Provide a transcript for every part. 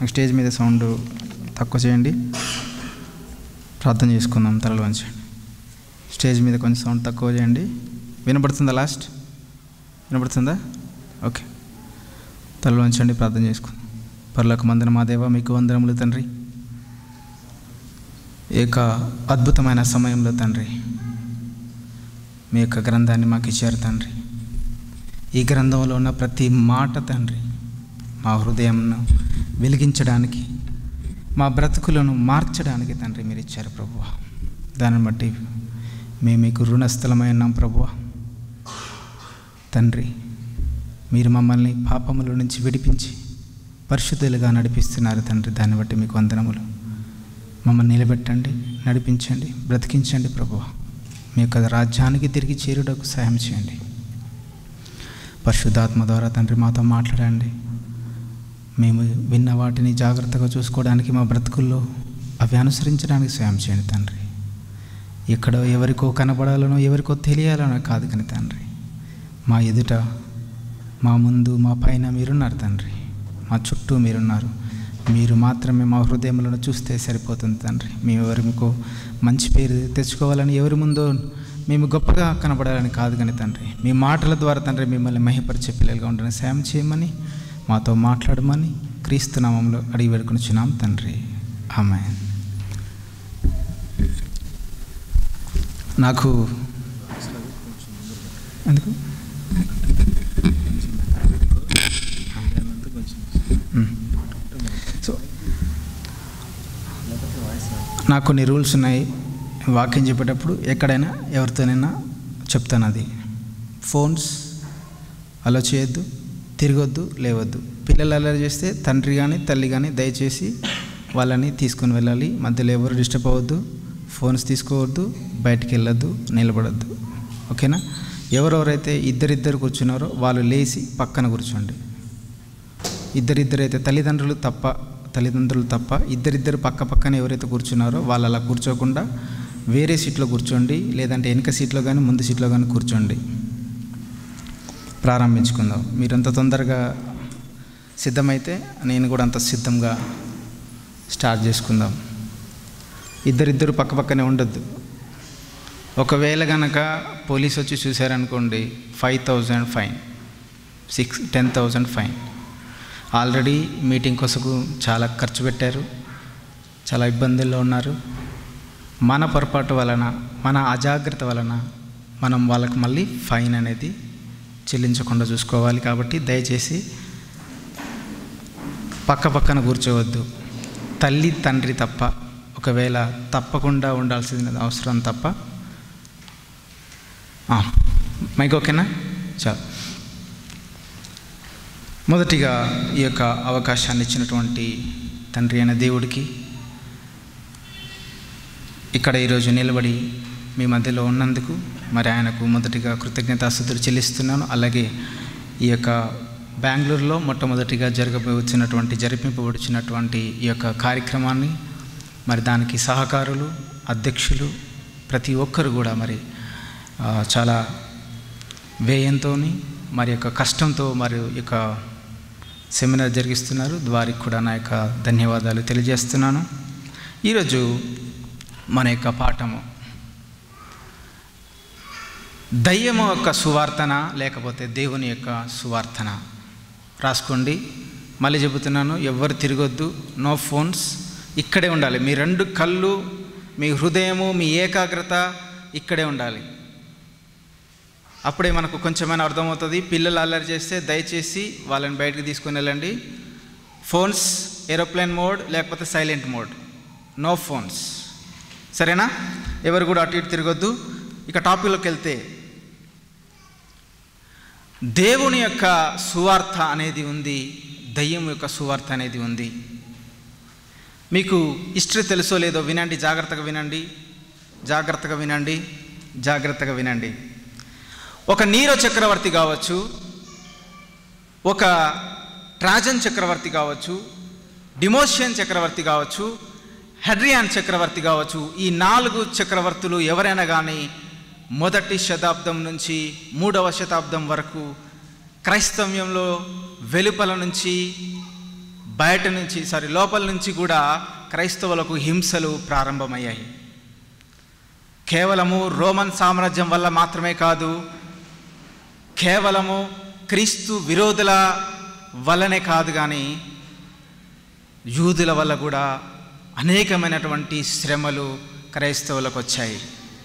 Stage మీద sound తక్కువ చేయండి ప్రార్థన చేసుకుందాం తలలు వంచండి స్టేజ్ మీద కొంచెం సౌండ్ తక్కువ చేయండి వినపడుతుందా లాస్ట్ వినపడుతుందా ఓకే తలలు వంచండి ప్రార్థన చేసుకుందాం పర్లోక మందన మా దేవ మీకు వందనములు తండ్రి ఈ యొక్క అద్భుతమైన సమయంలో తండ్రి మీ యొక్క గ్రంథాన్ని మాకు ఇచ్చారు తండ్రి ఈ గ్రంథంలో ఉన్న ప్రతి మాట తండ్రి మా హృదయంను వెలిగించడానికి మా బ్రతుకులను మార్చడానికి తండ్రి మీరు ఇచ్చారు ప్రభువ దాన్ని బట్టి మేము మీకు రుణస్థలమై ఉన్నాం ప్రభువ తండ్రి మీరు మమ్మల్ని పాపముల నుంచి విడిపించి పరిశుద్ధులుగా నడిపిస్తున్నారు తండ్రి దాన్ని బట్టి మీకు వందనములు మమ్మల్ని నిలబెట్టండి నడిపించండి బ్రతికించండి ప్రభువ మీ యొక్క రాజ్యానికి తిరిగి చేరుటకు సహాయం చేయండి పరిశుద్ధాత్మ ద్వారా తండ్రి మాతో మాట్లాడండి మేము విన్న వాటిని జాగ్రత్తగా చూసుకోవడానికి మా బ్రతుకుల్లో అవి అనుసరించడానికి సాయం చేయండి తండ్రి ఎక్కడో ఎవరికో కనబడాలనో ఎవరికో తెలియాలనో కాదు కానీ తండ్రి మా ఎదుట మా ముందు మా పైన మీరున్నారు తండ్రి మా చుట్టూ మీరున్నారు మీరు మాత్రమే మా హృదయములను చూస్తే సరిపోతుంది తండ్రి మేము ఎవరికో మంచి పేరు తెచ్చుకోవాలని ఎవరి ముందో మేము గొప్పగా కనబడాలని కాదు కానీ తండ్రి మీ మాటల ద్వారా తండ్రి మిమ్మల్ని మహిపరిచే పిల్లలుగా ఉండని సాయం చేయమని మాతో మాట్లాడమని క్రీస్తు నామంలో అడిగి వేడుకొనిచున్నాం తండ్రి ఆమె నాకు ఎందుకు మ్. సో నాకు కొన్ని రూల్స్ ఉన్నాయి వాక్యం చెప్పేటప్పుడు ఎక్కడైనా ఎవరితోనైనా చెప్తాను అది ఫోన్స్ అలా చేయొద్దు తిరగొద్దు లేవద్దు పిల్లలు అల్లరి చేస్తే తండ్రి కానీ తల్లి కానీ దయచేసి వాళ్ళని తీసుకొని వెళ్ళాలి మధ్యలో ఎవరు డిస్టర్బ్ అవ్వద్దు ఫోన్స్ తీసుకోవద్దు బయటికి వెళ్ళొద్దు నిలబడద్దు ఓకేనా ఎవరెవరైతే ఇద్దరిద్దరు కూర్చున్నారో వాళ్ళు లేచి పక్కన కూర్చోండి ఇద్దరిద్దరు అయితే తల్లిదండ్రులు తప్ప తల్లిదండ్రులు తప్ప ఇద్దరిద్దరు పక్క పక్కన ఎవరైతే కూర్చున్నారో వాళ్ళు అలా కూర్చోకుండా వేరే సీట్లో కూర్చోండి లేదంటే వెనక సీట్లో కానీ ముందు సీట్లో కానీ కూర్చోండి ప్రారంభించుకుందాం మీరంత తొందరగా సిద్ధమైతే నేను కూడా అంత సిద్ధంగా స్టార్ట్ చేసుకుందాం ఇద్దరిద్దరు పక్క పక్కనే ఉండొద్దు ఒకవేళ కనుక పోలీస్ వచ్చి చూశారనుకోండి five thousand fine six ten thousand fine already meeting కోసం చాలా ఖర్చు పెట్టారు చాలా ఇబ్బందుల్లో ఉన్నారు మన పొరపాటు వలన మన అజాగ్రత్త వలన మనం వాళ్ళకి మళ్ళీ ఫైన్ అనేది చెల్లించకుండా చూసుకోవాలి కాబట్టి దయచేసి పక్క పక్కన కూర్చోవద్దు తల్లి తండ్రి తప్ప ఒకవేళ తప్పకుండా ఉండాల్సిన అవసరం తప్ప ఆ, మైక్ ఓకేనా చాలు మొదటిగా ఈ యొక్క అవకాశాన్ని ఇచ్చినటువంటి తండ్రి అయిన దేవుడికి ఇక్కడ ఈరోజు నిలబడి మీ మధ్యలో ఉన్నందుకు మరి ఆయనకు మొదటిగా కృతజ్ఞతాస్థుతులు చెల్లిస్తున్నాను అలాగే ఈ యొక్క బెంగళూరులో మొట్టమొదటిగా జరగబోతున్నటువంటి జరిపింపబడుచున్నటువంటి ఈ యొక్క కార్యక్రమాన్ని మరి దానికి సహకారులు అధ్యక్షులు ప్రతి ఒక్కరు కూడా మరి ఆ, చాలా వ్యయంతో మరి యొక్క కష్టంతో మరి ఈ యొక్క సెమినార్ జరిగిస్తున్నారు వారికి కూడా నా యొక్క ధన్యవాదాలు తెలియజేస్తున్నాను ఈరోజు మన యొక్క పాఠము దయ్యము యొక్క సువార్తన లేకపోతే దేవుని యొక్క సువార్తన రాసుకోండి మళ్ళీ చెబుతున్నాను ఎవ్వరు తిరగొద్దు నో ఫోన్స్ ఇక్కడే ఉండాలి మీ రెండు కళ్ళు మీ హృదయము మీ ఏకాగ్రత ఇక్కడే ఉండాలి అప్పుడే మనకు కొంచెమైనా అర్థమవుతుంది పిల్లలు అల్లరి చేస్తే దయచేసి వాళ్ళని బయటకు తీసుకొని వెళ్ళండి ఫోన్స్ ఏరోప్లేన్ మోడ్ లేకపోతే సైలెంట్ మోడ్ నో ఫోన్స్ సరేనా ఎవరు కూడా అటు ఇటు తిరగొద్దు ఇక టాపిక్లోకి వెళ్తే దేవుని యొక్క సువార్త అనేది ఉంది దయ్యం యొక్క సువార్త అనేది ఉంది మీకు హిస్టరీ తెలుసో లేదో వినండి జాగ్రత్తగా వినండి జాగ్రత్తగా వినండి జాగ్రత్తగా వినండి ఒక నీరో చక్రవర్తి కావచ్చు ఒక ట్రాజన్ చక్రవర్తి కావచ్చు డిమోషియన్ చక్రవర్తి కావచ్చు హెడ్రియాన్ చక్రవర్తి కావచ్చు ఈ నాలుగు చక్రవర్తులు ఎవరైనా కానీ మొదటి శతాబ్దం నుంచి మూడవ శతాబ్దం వరకు క్రైస్తవ్యంలో వెలుపల నుంచి బయట నుంచి సారీ లోపల నుంచి కూడా క్రైస్తవులకు హింసలు ప్రారంభమయ్యాయి కేవలము రోమన్ సామ్రాజ్యం వల్ల మాత్రమే కాదు కేవలము క్రీస్తు విరోధుల వల్లనే కాదు కానీ యూదుల వల్ల కూడా అనేకమైనటువంటి శ్రమలు క్రైస్తవులకు వచ్చాయి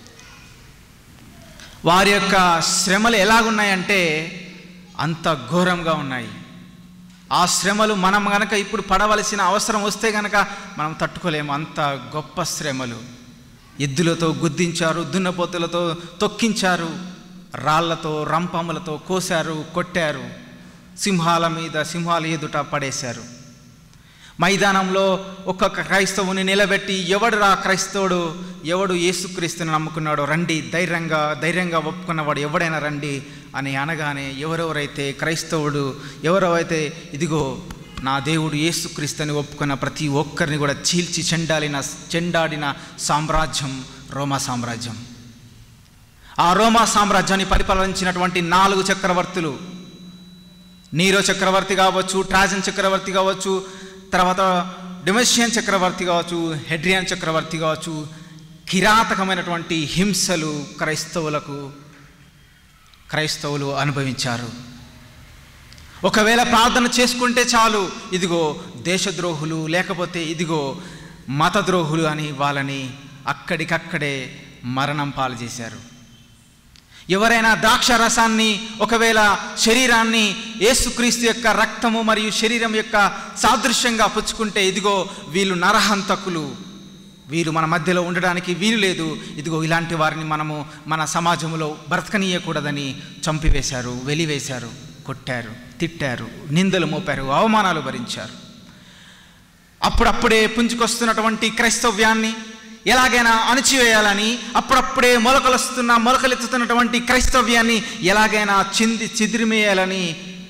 వారి యొక్క శ్రమలు ఎలాగున్నాయంటే అంత ఘోరంగా ఉన్నాయి ఆ శ్రమలు మనం గనక ఇప్పుడు పడవలసిన అవసరం వస్తే గనక మనం తట్టుకోలేము అంత గొప్ప శ్రమలు ఎద్దులతో గుద్దించారు దున్నపోతులతో తొక్కించారు రాళ్లతో రంపములతో కోశారు కొట్టారు సింహాల మీద సింహాల ఎదుట పడేశారు మైదానంలో ఒక్కొక్క క్రైస్తవుని నిలబెట్టి ఎవడు రా క్రైస్తవుడు ఎవడు యేసుక్రీస్తుని నమ్ముకున్నాడో రండి ధైర్యంగా ధైర్యంగా ఒప్పుకున్నవాడు ఎవడైనా రండి అని అనగానే ఎవరెవరైతే క్రైస్తవుడు ఎవరెవరైతే ఇదిగో నా దేవుడు యేసుక్రీస్తుని ఒప్పుకున్న ప్రతి ఒక్కరిని కూడా చీల్చి చెండాలిన చెండాడిన సామ్రాజ్యం రోమా సామ్రాజ్యం ఆ రోమా సామ్రాజ్యాన్ని పరిపాలించినటువంటి నాలుగు చక్రవర్తులు నీరో చక్రవర్తి కావచ్చు ట్రాజన్ చక్రవర్తి కావచ్చు తర్వాత డొమెషియన్ చక్రవర్తి కావచ్చు హెడ్రియన్ చక్రవర్తి కావచ్చు కిరాతకమైనటువంటి హింసలు క్రైస్తవులకు క్రైస్తవులు అనుభవించారు ఒకవేళ ప్రార్థన చేసుకుంటే చాలు ఇదిగో దేశద్రోహులు లేకపోతే ఇదిగో మతద్రోహులు అని వాళ్ళని అక్కడికక్కడే మరణం పాలు చేశారు ఎవరైనా ద్రాక్ష రసాన్ని ఒకవేళ శరీరాన్ని యేసుక్రీస్తు యొక్క రక్తము మరియు శరీరం యొక్క సాదృశ్యంగా పుచ్చుకుంటే ఇదిగో వీళ్ళు నరహంతకులు వీరు మన మధ్యలో ఉండడానికి వీలు లేదు ఇదిగో ఇలాంటి వారిని మనము మన సమాజంలో బ్రతకనీయకూడదని చంపివేశారు వెలివేశారు కొట్టారు తిట్టారు నిందలు మోపారు అవమానాలు భరించారు అప్పుడప్పుడే పుంజుకొస్తున్నటువంటి క్రైస్తవ్యాన్ని ఎలాగైనా అణచివేయాలని అప్పుడప్పుడే మొలకలొస్తున్న మొలకలెత్తుతున్నటువంటి క్రైస్తవ్యాన్ని ఎలాగైనా చింది చిదిరిమేయాలని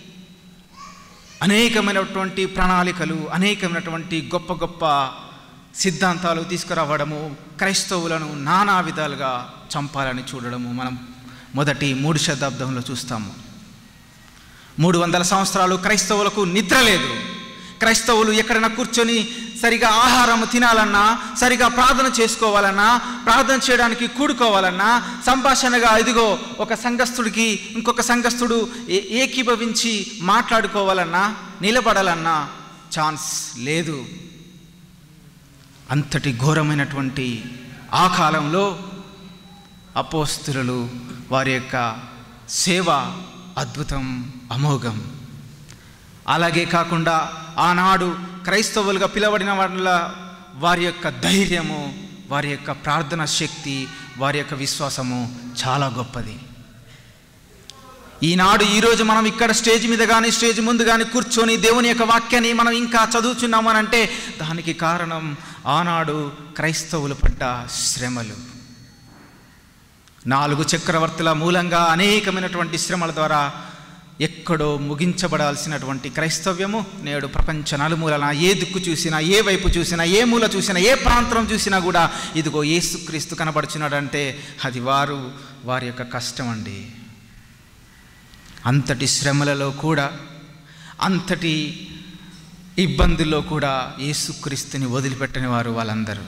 అనేకమైనటువంటి ప్రణాళికలు అనేకమైనటువంటి గొప్ప గొప్ప సిద్ధాంతాలు తీసుకురావడము క్రైస్తవులను నానా విధాలుగా చంపాలని చూడడము మనం మొదటి మూడు శతాబ్దంలో చూస్తాము మూడు వందల సంవత్సరాలు క్రైస్తవులకు నిద్ర లేదు క్రైస్తవులు ఎక్కడైనా కూర్చొని సరిగా ఆహారం తినాలన్నా సరిగా ప్రార్థన చేసుకోవాలన్నా ప్రార్థన చేయడానికి కూడుకోవాలన్నా సంభాషణగా ఇదిగో ఒక సంఘస్థుడికి ఇంకొక సంఘస్థుడు ఏ- ఏకీభవించి మాట్లాడుకోవాలన్నా నిలబడాలన్నా ఛాన్స్ లేదు అంతటి ఘోరమైనటువంటి ఆ కాలంలో అపోస్తులు వారి యొక్క సేవ అద్భుతం అమోఘం అలాగే కాకుండా ఆనాడు క్రైస్తవులుగా పిలవడిన వాళ్ళ వారి యొక్క ధైర్యము వారి యొక్క ప్రార్థన శక్తి వారి యొక్క విశ్వాసము చాలా గొప్పది ఈనాడు ఈరోజు మనం ఇక్కడ స్టేజ్ మీద కానీ స్టేజ్ ముందు కానీ కూర్చొని దేవుని యొక్క వాక్యాన్ని మనం ఇంకా చదువుతున్నాము అని అంటే దానికి కారణం ఆనాడు క్రైస్తవులు పడ్డ శ్రమలు నాలుగు చక్రవర్తుల మూలంగా అనేకమైనటువంటి శ్రమల ద్వారా ఎక్కడో ముగించబడాల్సినటువంటి క్రైస్తవ్యము నేడు ప్రపంచ నలుమూలన ఏ దిక్కు చూసినా ఏ వైపు చూసినా ఏ మూల చూసినా ఏ ప్రాంతం చూసినా కూడా ఇదిగో యేసుక్రీస్తు కనబడుచున్నాడంటే అది వారు వారి యొక్క కష్టం అండి అంతటి శ్రమలలో కూడా అంతటి ఇబ్బందుల్లో కూడా యేసుక్రీస్తుని వదిలిపెట్టని వారు వాళ్ళందరూ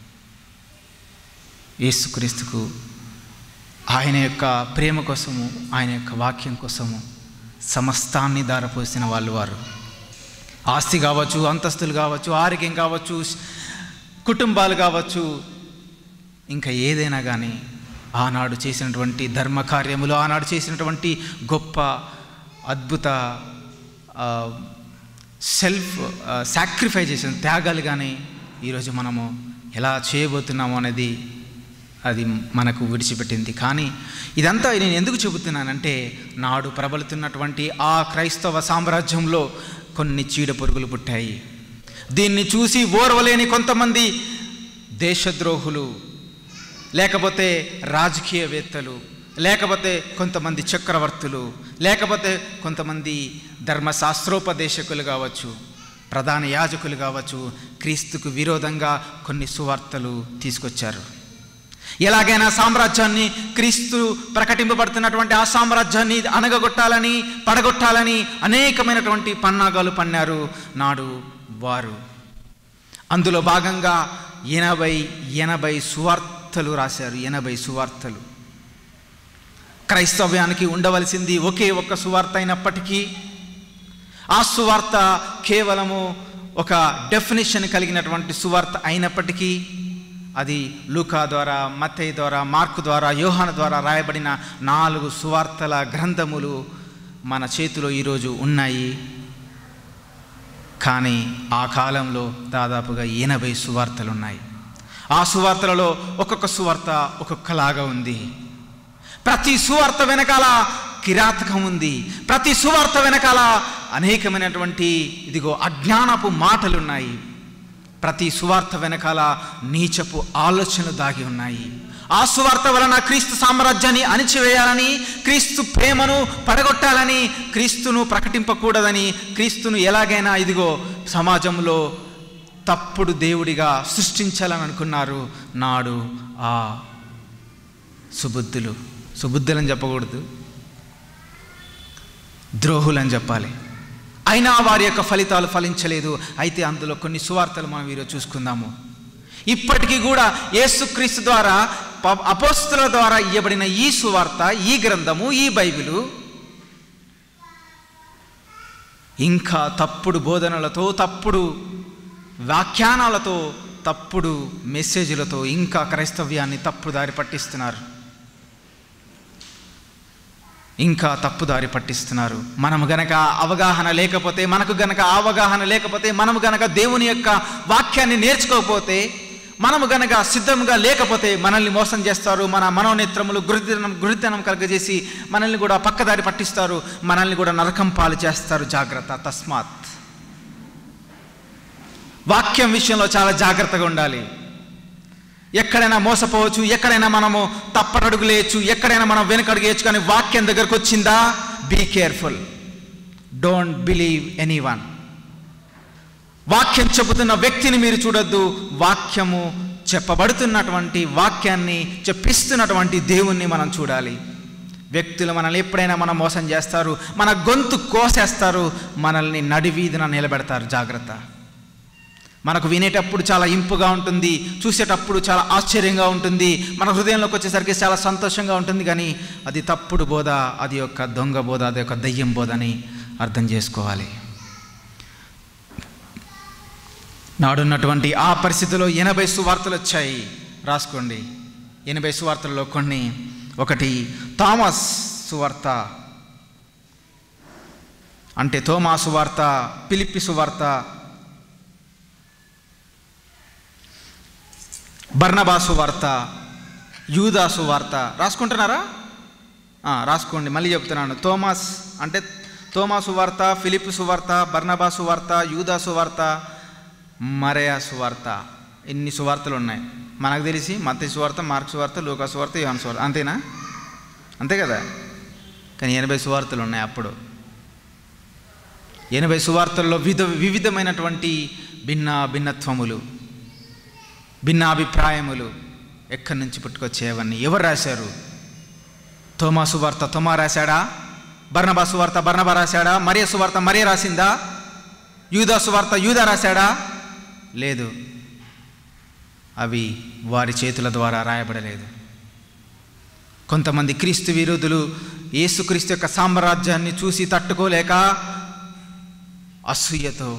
యేసుక్రీస్తుకు ఆయన యొక్క ప్రేమ కోసము ఆయన యొక్క వాక్యం కోసము సమస్తాన్ని దారపోసిన వాళ్ళు వారు ఆస్తి కావచ్చు అంతస్తులు కావచ్చు ఆరోగ్యం కావచ్చు కుటుంబాలు కావచ్చు ఇంకా ఏదైనా కానీ ఆనాడు చేసినటువంటి ధర్మ కార్యములు ఆనాడు చేసినటువంటి గొప్ప అద్భుత ఆ, సెల్ఫ్ సాక్రిఫై చేసిన త్యాగాలు కానీ ఈరోజు మనము ఎలా చేయబోతున్నాము అనేది అది మనకు విడిచిపెట్టింది కానీ ఇదంతా నేను ఎందుకు చెబుతున్నానంటే నాడు ప్రబలుతున్నటువంటి ఆ క్రైస్తవ సామ్రాజ్యంలో కొన్ని చీడ పురుగులు పుట్టాయి దీన్ని చూసి ఓర్వలేని కొంతమంది దేశద్రోహులు లేకపోతే రాజకీయవేత్తలు లేకపోతే కొంతమంది చక్రవర్తులు లేకపోతే కొంతమంది ధర్మశాస్త్రోపదేశకులు కావచ్చు ప్రధాన యాజకులు కావచ్చు క్రీస్తుకు విరోధంగా కొన్ని సువార్తలు తీసుకొచ్చారు ఎలాగైనా సామ్రాజ్యాన్ని క్రీస్తు ప్రకటింపబడుతున్నటువంటి ఆ సామ్రాజ్యాన్ని అనగగొట్టాలని పడగొట్టాలని అనేకమైనటువంటి పన్నాగాలు పన్నారు నాడు వారు అందులో భాగంగా ఎనభై ఎనభై సువార్తలు రాశారు ఎనభై సువార్తలు క్రైస్తవ్యానికి ఉండవలసింది ఒకే ఒక్క సువార్త అయినప్పటికీ ఆ సువార్త కేవలము ఒక డెఫినేషన్ కలిగినటువంటి సువార్త అయినప్పటికీ అది లూకా ద్వారా మత్తయ్య ద్వారా మార్కు ద్వారా యోహాను ద్వారా రాయబడిన నాలుగు సువార్తల గ్రంథములు మన చేతిలో ఈరోజు ఉన్నాయి కానీ ఆ కాలంలో దాదాపుగా ఎనభై సువార్తలు ఉన్నాయి ఆ సువార్తలలో ఒక్కొక్క సువార్త ఒక్కొక్కలాగా ఉంది ప్రతి సువార్త వెనకాల కిరాతకం ఉంది ప్రతి సువార్త వెనకాల అనేకమైనటువంటి ఇదిగో అజ్ఞానపు మాటలున్నాయి ప్రతి సువార్త వెనకాల నీచపు ఆలోచనలు దాగి ఉన్నాయి ఆ సువార్త వలన క్రీస్తు సామ్రాజ్యాన్ని అణిచివేయాలని క్రీస్తు ప్రేమను పడగొట్టాలని క్రీస్తును ప్రకటింపకూడదని క్రీస్తును ఎలాగైనా ఇదిగో సమాజంలో తప్పుడు దేవుడిగా సృష్టించాలని అనుకున్నారు నాడు ఆ సుబుద్ధులు సుబుద్ధులని చెప్పకూడదు ద్రోహులని చెప్పాలి అయినా వారి యొక్క ఫలితాలు ఫలించలేదు అయితే అందులో కొన్ని సువార్తలు మనం ఈరోజు చూసుకుందాము ఇప్పటికీ కూడా యేసుక్రీస్తు ద్వారా ప- అపోస్తుల ద్వారా ఇవ్వబడిన ఈ సువార్త ఈ గ్రంథము ఈ బైబిలు ఇంకా తప్పుడు బోధనలతో తప్పుడు వ్యాఖ్యానాలతో తప్పుడు మెసేజ్లతో ఇంకా క్రైస్తవ్యాన్ని తప్పుడు దారి పట్టిస్తున్నారు ఇంకా తప్పుదారి పట్టిస్తున్నారు మనము గనక అవగాహన లేకపోతే మనకు గనక అవగాహన లేకపోతే మనము గనక దేవుని యొక్క వాక్యాన్ని నేర్చుకోకపోతే మనము గనక సిద్ధంగా లేకపోతే మనల్ని మోసం చేస్తారు మన మనోనేత్రములు గురితనం గురితనం కలగజేసి మనల్ని కూడా పక్కదారి పట్టిస్తారు మనల్ని కూడా నరకం పాలు చేస్తారు జాగ్రత్త తస్మాత్ వాక్యం విషయంలో చాలా జాగ్రత్తగా ఉండాలి ఎక్కడైనా మోసపోవచ్చు ఎక్కడైనా మనము తప్పటడుగు లేయచ్చు ఎక్కడైనా మనం వెనకడుగేయచ్చు కానీ వాక్యం దగ్గరకు వచ్చిందా be careful don't believe anyone వాక్యం చెబుతున్న వ్యక్తిని మీరు చూడొద్దు వాక్యము చెప్పబడుతున్నటువంటి వాక్యాన్ని చెప్పిస్తున్నటువంటి దేవుణ్ణి మనం చూడాలి వ్యక్తులు మనల్ని ఎప్పుడైనా మనం మోసం చేస్తారు మన గొంతు కోసేస్తారు మనల్ని నడివీధిన నిలబెడతారు జాగ్రత్త మనకు వినేటప్పుడు చాలా ఇంపుగా ఉంటుంది చూసేటప్పుడు చాలా ఆశ్చర్యంగా ఉంటుంది మన హృదయంలోకి వచ్చేసరికి చాలా సంతోషంగా ఉంటుంది కానీ అది తప్పుడు బోధ అది యొక్క దొంగ బోధ అది యొక్క దయ్యం బోధ అని అర్థం చేసుకోవాలి నాడున్నటువంటి ఆ పరిస్థితిలో ఎనభై సువార్తలు వచ్చాయి రాసుకోండి ఎనభై సువార్తలలో కొన్ని ఒకటి థామస్ సువార్త అంటే తోమా సువార్త పిలిప్పి సువార్త బర్నబాసు వార్త యూదాసు వార్త రాసుకుంటున్నారా ఆ, రాసుకోండి మళ్ళీ చెప్తున్నాను థోమాస్ అంటే తోమాసు వార్త ఫిలిప్ సువార్త బర్నబాసు వార్త యూదాసు వార్త మరయా సువార్త ఇన్ని సువార్తలు ఉన్నాయి మనకు తెలిసి మత్తి సువార్త మార్క్ సువార్త లూకా సువార్త యోహాన్ సువార్త అంతేనా అంతే కదా కానీ ఎనభై సువార్తలు ఉన్నాయి అప్పుడు ఎనభై సువార్తల్లో వివిధ వివిధమైనటువంటి భిన్న భిన్నత్వములు భిన్నాభిప్రాయములు ఎక్కడి నుంచి పుట్టుకొచ్చేవన్నీ ఎవరు రాశారు తోమా సువార్త తోమా రాశాడా బర్నబా సువార్త బర్నబా రాశాడా మరియ సువార్త మరియ రాసిందా యూదా సువార్త యూదా రాశాడా లేదు అవి వారి చేతుల ద్వారా రాయబడలేదు కొంతమంది క్రీస్తు విరోధులు యేసుక్రీస్తు యొక్క సామ్రాజ్యాన్ని చూసి తట్టుకోలేక అసూయతో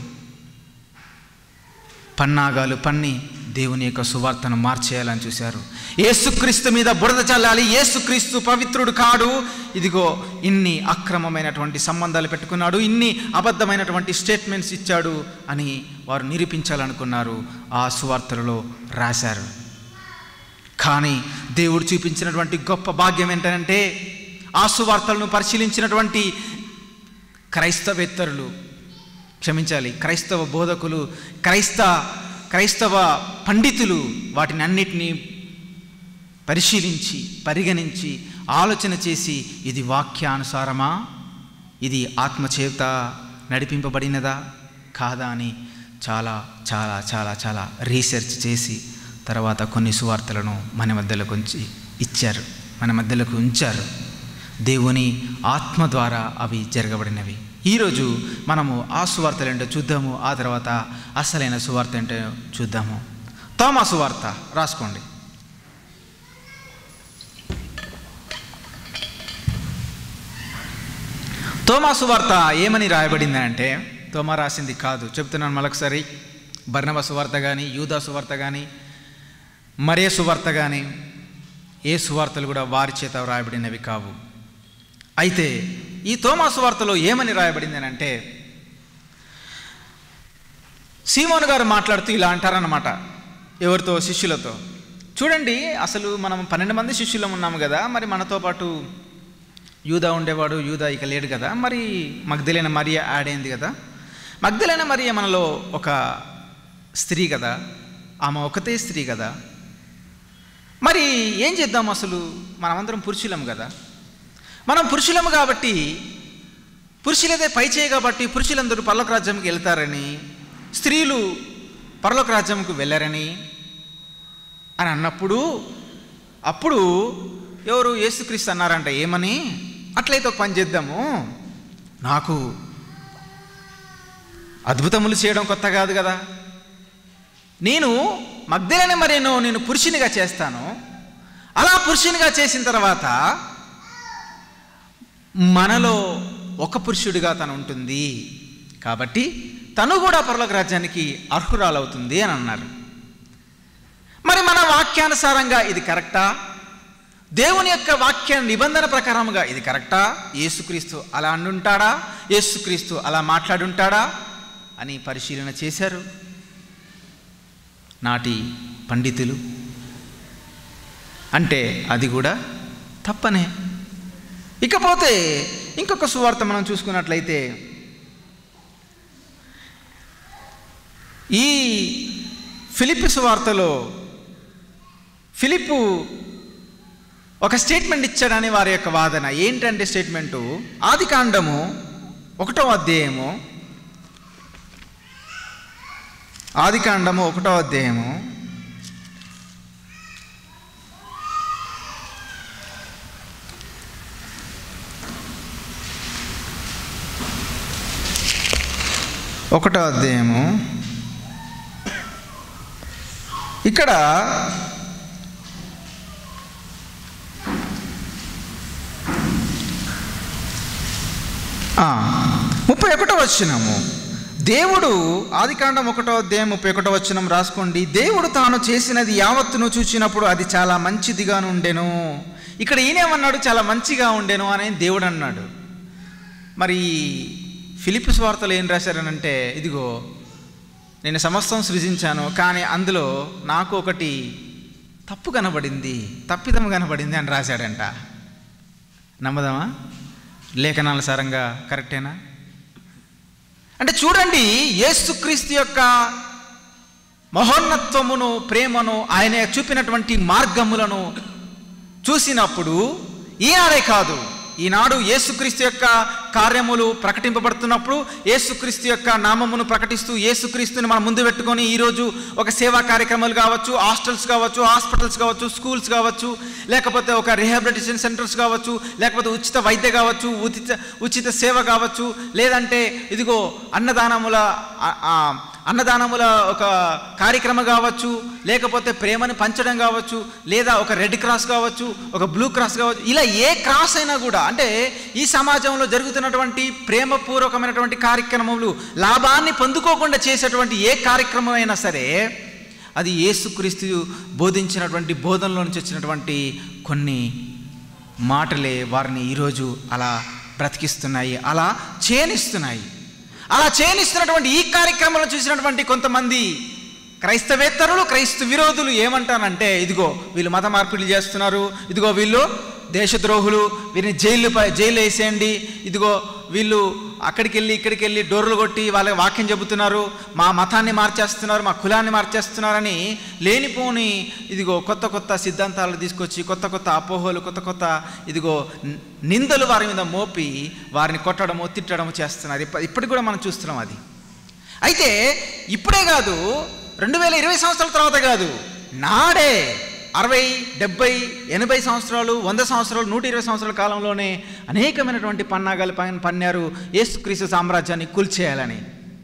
పన్నాగాలు పన్ని దేవుని యొక్క సువార్తను మార్చేయాలని చూశారు యేసుక్రీస్తు మీద బురద చల్లాలి యేసుక్రీస్తు పవిత్రుడు కాడు ఇదిగో ఇన్ని అక్రమమైనటువంటి సంబంధాలు పెట్టుకున్నాడు ఇన్ని అబద్ధమైనటువంటి స్టేట్మెంట్స్ ఇచ్చాడు అని వారు నిరూపించాలనుకున్నారు ఆ సువార్తలలో రాశారు కానీ దేవుడు చూపించినటువంటి గొప్ప భాగ్యం ఏంటంటే ఆ సువార్తలను పరిశీలించినటువంటి క్రైస్తవేత్తరులు క్షమించాలి క్రైస్తవ బోధకులు క్రైస్త క్రైస్తవ పండితులు వాటిని అన్నిటినీ పరిశీలించి పరిగణించి ఆలోచన చేసి ఇది వాక్యానుసారమా ఇది ఆత్మచేత నడిపింపబడినదా కాదా అని చాలా చాలా చాలా చాలా రీసెర్చ్ చేసి తర్వాత కొన్ని సువార్తలను మన మధ్యలోకి ఉంచి ఇచ్చారు మన మధ్యలోకి ఉంచారు దేవుని ఆత్మ ద్వారా అవి జరగబడినవి ఈరోజు మనము ఆ సువార్తలు ఏంటో చూద్దాము ఆ తర్వాత అసలైన సువార్త ఏంటో చూద్దాము తోమా సువార్త రాసుకోండి తోమా సువార్త ఏమని రాయబడింది అంటే తోమా రాసింది కాదు చెప్తున్నాను మరొకసారి బర్ణవ సువార్త కానీ యూదా సువార్త కానీ మరే సువార్త కానీ ఏ సువార్తలు కూడా వారి చేత రాయబడినవి కావు అయితే ఈ తోమా సువార్తలో ఏమని రాయబడింది అని అంటే సీమోన్ గారు మాట్లాడుతూ ఇలా అంటారన్నమాట ఎవరితో శిష్యులతో చూడండి అసలు మనం పన్నెండు మంది శిష్యులం ఉన్నాము కదా మరి మనతో పాటు యూదా ఉండేవాడు యూదా ఇక లేడు కదా మరి మగ్ధులైన మరియ యాడ్ అయింది కదా మగ్ధులైన మరియ మనలో ఒక స్త్రీ కదా ఆమె ఒకతే స్త్రీ కదా మరి ఏం చేద్దాం అసలు మనమందరం పురుషులం కదా మనం పురుషులము కాబట్టి పురుషులదే పై చేయ కాబట్టి పురుషులందరూ పర్లోక రాజ్యంకి వెళ్తారని స్త్రీలు పరలోక రాజ్యంకు వెళ్ళారని అని అన్నప్పుడు అప్పుడు ఎవరు యేసుక్రీస్తు అన్నారంట ఏమని అట్లయితే ఒక పని చేద్దాము నాకు అద్భుతములు చేయడం కొత్త కాదు కదా నేను మగ్ధులైన మరేనో నేను పురుషునిగా చేస్తాను అలా పురుషునిగా చేసిన తర్వాత మనలో ఒక పురుషుడిగా తను ఉంటుంది కాబట్టి తను కూడా పరలోక రాజ్యానికి అర్హురాలవుతుంది అని అన్నారు మరి మన వాక్యానుసారంగా ఇది కరెక్టా దేవుని యొక్క వాక్య నిబంధన ప్రకారముగా ఇది కరెక్టా యేసుక్రీస్తు అలా అండుంటాడా యేసుక్రీస్తు అలా మాట్లాడుంటాడా అని పరిశీలన చేశారు నాటి పండితులు అంటే అది కూడా తప్పనే ఇకపోతే ఇంకొక సువార్త మనం చూసుకున్నట్లయితే ఈ ఫిలిప్ సువార్తలో ఫిలిప్పు ఒక స్టేట్మెంట్ ఇచ్చాడని వారి యొక్క వాదన ఏంటంటే స్టేట్మెంటు ఆది కాండము ఒకటో అధ్యాయము ఆది కాండము ఒకటో అధ్యాయము ఒకటో అధ్యాయము ఇక్కడ ఆ, ముప్పై ఒకటో వచ్చినము దేవుడు ఆదికాండం ఒకటో అధ్యాయం ముప్పై ఒకటో వచ్చినం రాసుకోండి దేవుడు తాను చేసినది యావత్తును చూచినప్పుడు అది చాలా మంచిదిగా ఉండెను ఇక్కడ ఈయనేమన్నాడు చాలా మంచిగా ఉండెను అని దేవుడు అన్నాడు మరి ఫిలిప్ స్వార్తలు ఏం రాశారనంటే ఇదిగో నేను సమస్తం సృజించాను కానీ అందులో నాకు ఒకటి తప్పు కనబడింది తప్పిదం కనబడింది అని రాశాడంట నమ్మదమా లేఖనాల సారంగా కరెక్టేనా అంటే చూడండి యేసుక్రీస్తు యొక్క మహోన్నత్వమును ప్రేమను ఆయన చూపినటువంటి మార్గములను చూసినప్పుడు ఈనాడే కాదు ఈనాడు యేసుక్రీస్తు యొక్క కార్యములు ప్రకటింపబడుతున్నప్పుడు యేసుక్రీస్తు యొక్క నామమును ప్రకటిస్తూ యేసుక్రీస్తుని మనం ముందు పెట్టుకొని ఈరోజు ఒక సేవా కార్యక్రమాలు కావచ్చు హాస్టల్స్ కావచ్చు హాస్పిటల్స్ కావచ్చు స్కూల్స్ కావచ్చు లేకపోతే ఒక రిహాబిలిటేషన్ సెంటర్స్ కావచ్చు లేకపోతే ఉచిత వైద్య కావచ్చు ఉచిత ఉచిత సేవ కావచ్చు లేదంటే ఇదిగో అన్నదానముల ఆ- ఆ అన్నదానముల ఒక కార్యక్రమం కావచ్చు లేకపోతే ప్రేమను పంచడం కావచ్చు లేదా ఒక రెడ్ క్రాస్ కావచ్చు ఒక బ్లూ క్రాస్ కావచ్చు ఇలా ఏ క్రాస్ అయినా కూడా అంటే ఈ సమాజంలో జరుగుతున్నటువంటి ప్రేమపూర్వకమైనటువంటి కార్యక్రమములు లాభాన్ని పొందుకోకుండా చేసేటువంటి ఏ కార్యక్రమం అయినా సరే అది యేసుక్రీస్తు బోధించినటువంటి బోధనలో నుంచి వచ్చినటువంటి కొన్ని మాటలే వారిని ఈరోజు అలా బ్రతికిస్తున్నాయి అలా చేయనిస్తున్నాయి అలా చేయనిస్తున్నటువంటి ఈ కార్యక్రమంలో చూసినటువంటి కొంతమంది క్రైస్తవేత్తరులు క్రైస్తవ విరోధులు ఏమంటారంటే ఇదిగో వీళ్ళు మత మార్పిడులు చేస్తున్నారు ఇదిగో వీళ్ళు దేశద్రోహులు వీరిని జైలు జైలు వేసేయండి ఇదిగో వీళ్ళు అక్కడికి వెళ్ళి ఇక్కడికి వెళ్ళి డోర్లు కొట్టి వాళ్ళ వాక్యం చెబుతున్నారు మా మతాన్ని మార్చేస్తున్నారు మా కులాన్ని మార్చేస్తున్నారని లేనిపోని ఇదిగో కొత్త కొత్త సిద్ధాంతాలు తీసుకొచ్చి కొత్త కొత్త అపోహలు కొత్త కొత్త ఇదిగో ని- నిందలు వారి మీద మోపి వారిని కొట్టడము తిట్టడము చేస్తున్నారు ఇప్ప- ఇప్పటికి కూడా మనం చూస్తున్నాం అది అయితే ఇప్పుడే కాదు రెండు వేల ఇరవై సంవత్సరాల తర్వాత కాదు నాడే అరవై డెబ్బై ఎనభై సంవత్సరాలు వంద సంవత్సరాలు నూట ఇరవై సంవత్సరాల కాలంలోనే అనేకమైనటువంటి పన్నాగాలు పన్ పన్నారు యేసుక్రీస్తు సామ్రాజ్యాన్ని కూల్చేయాలని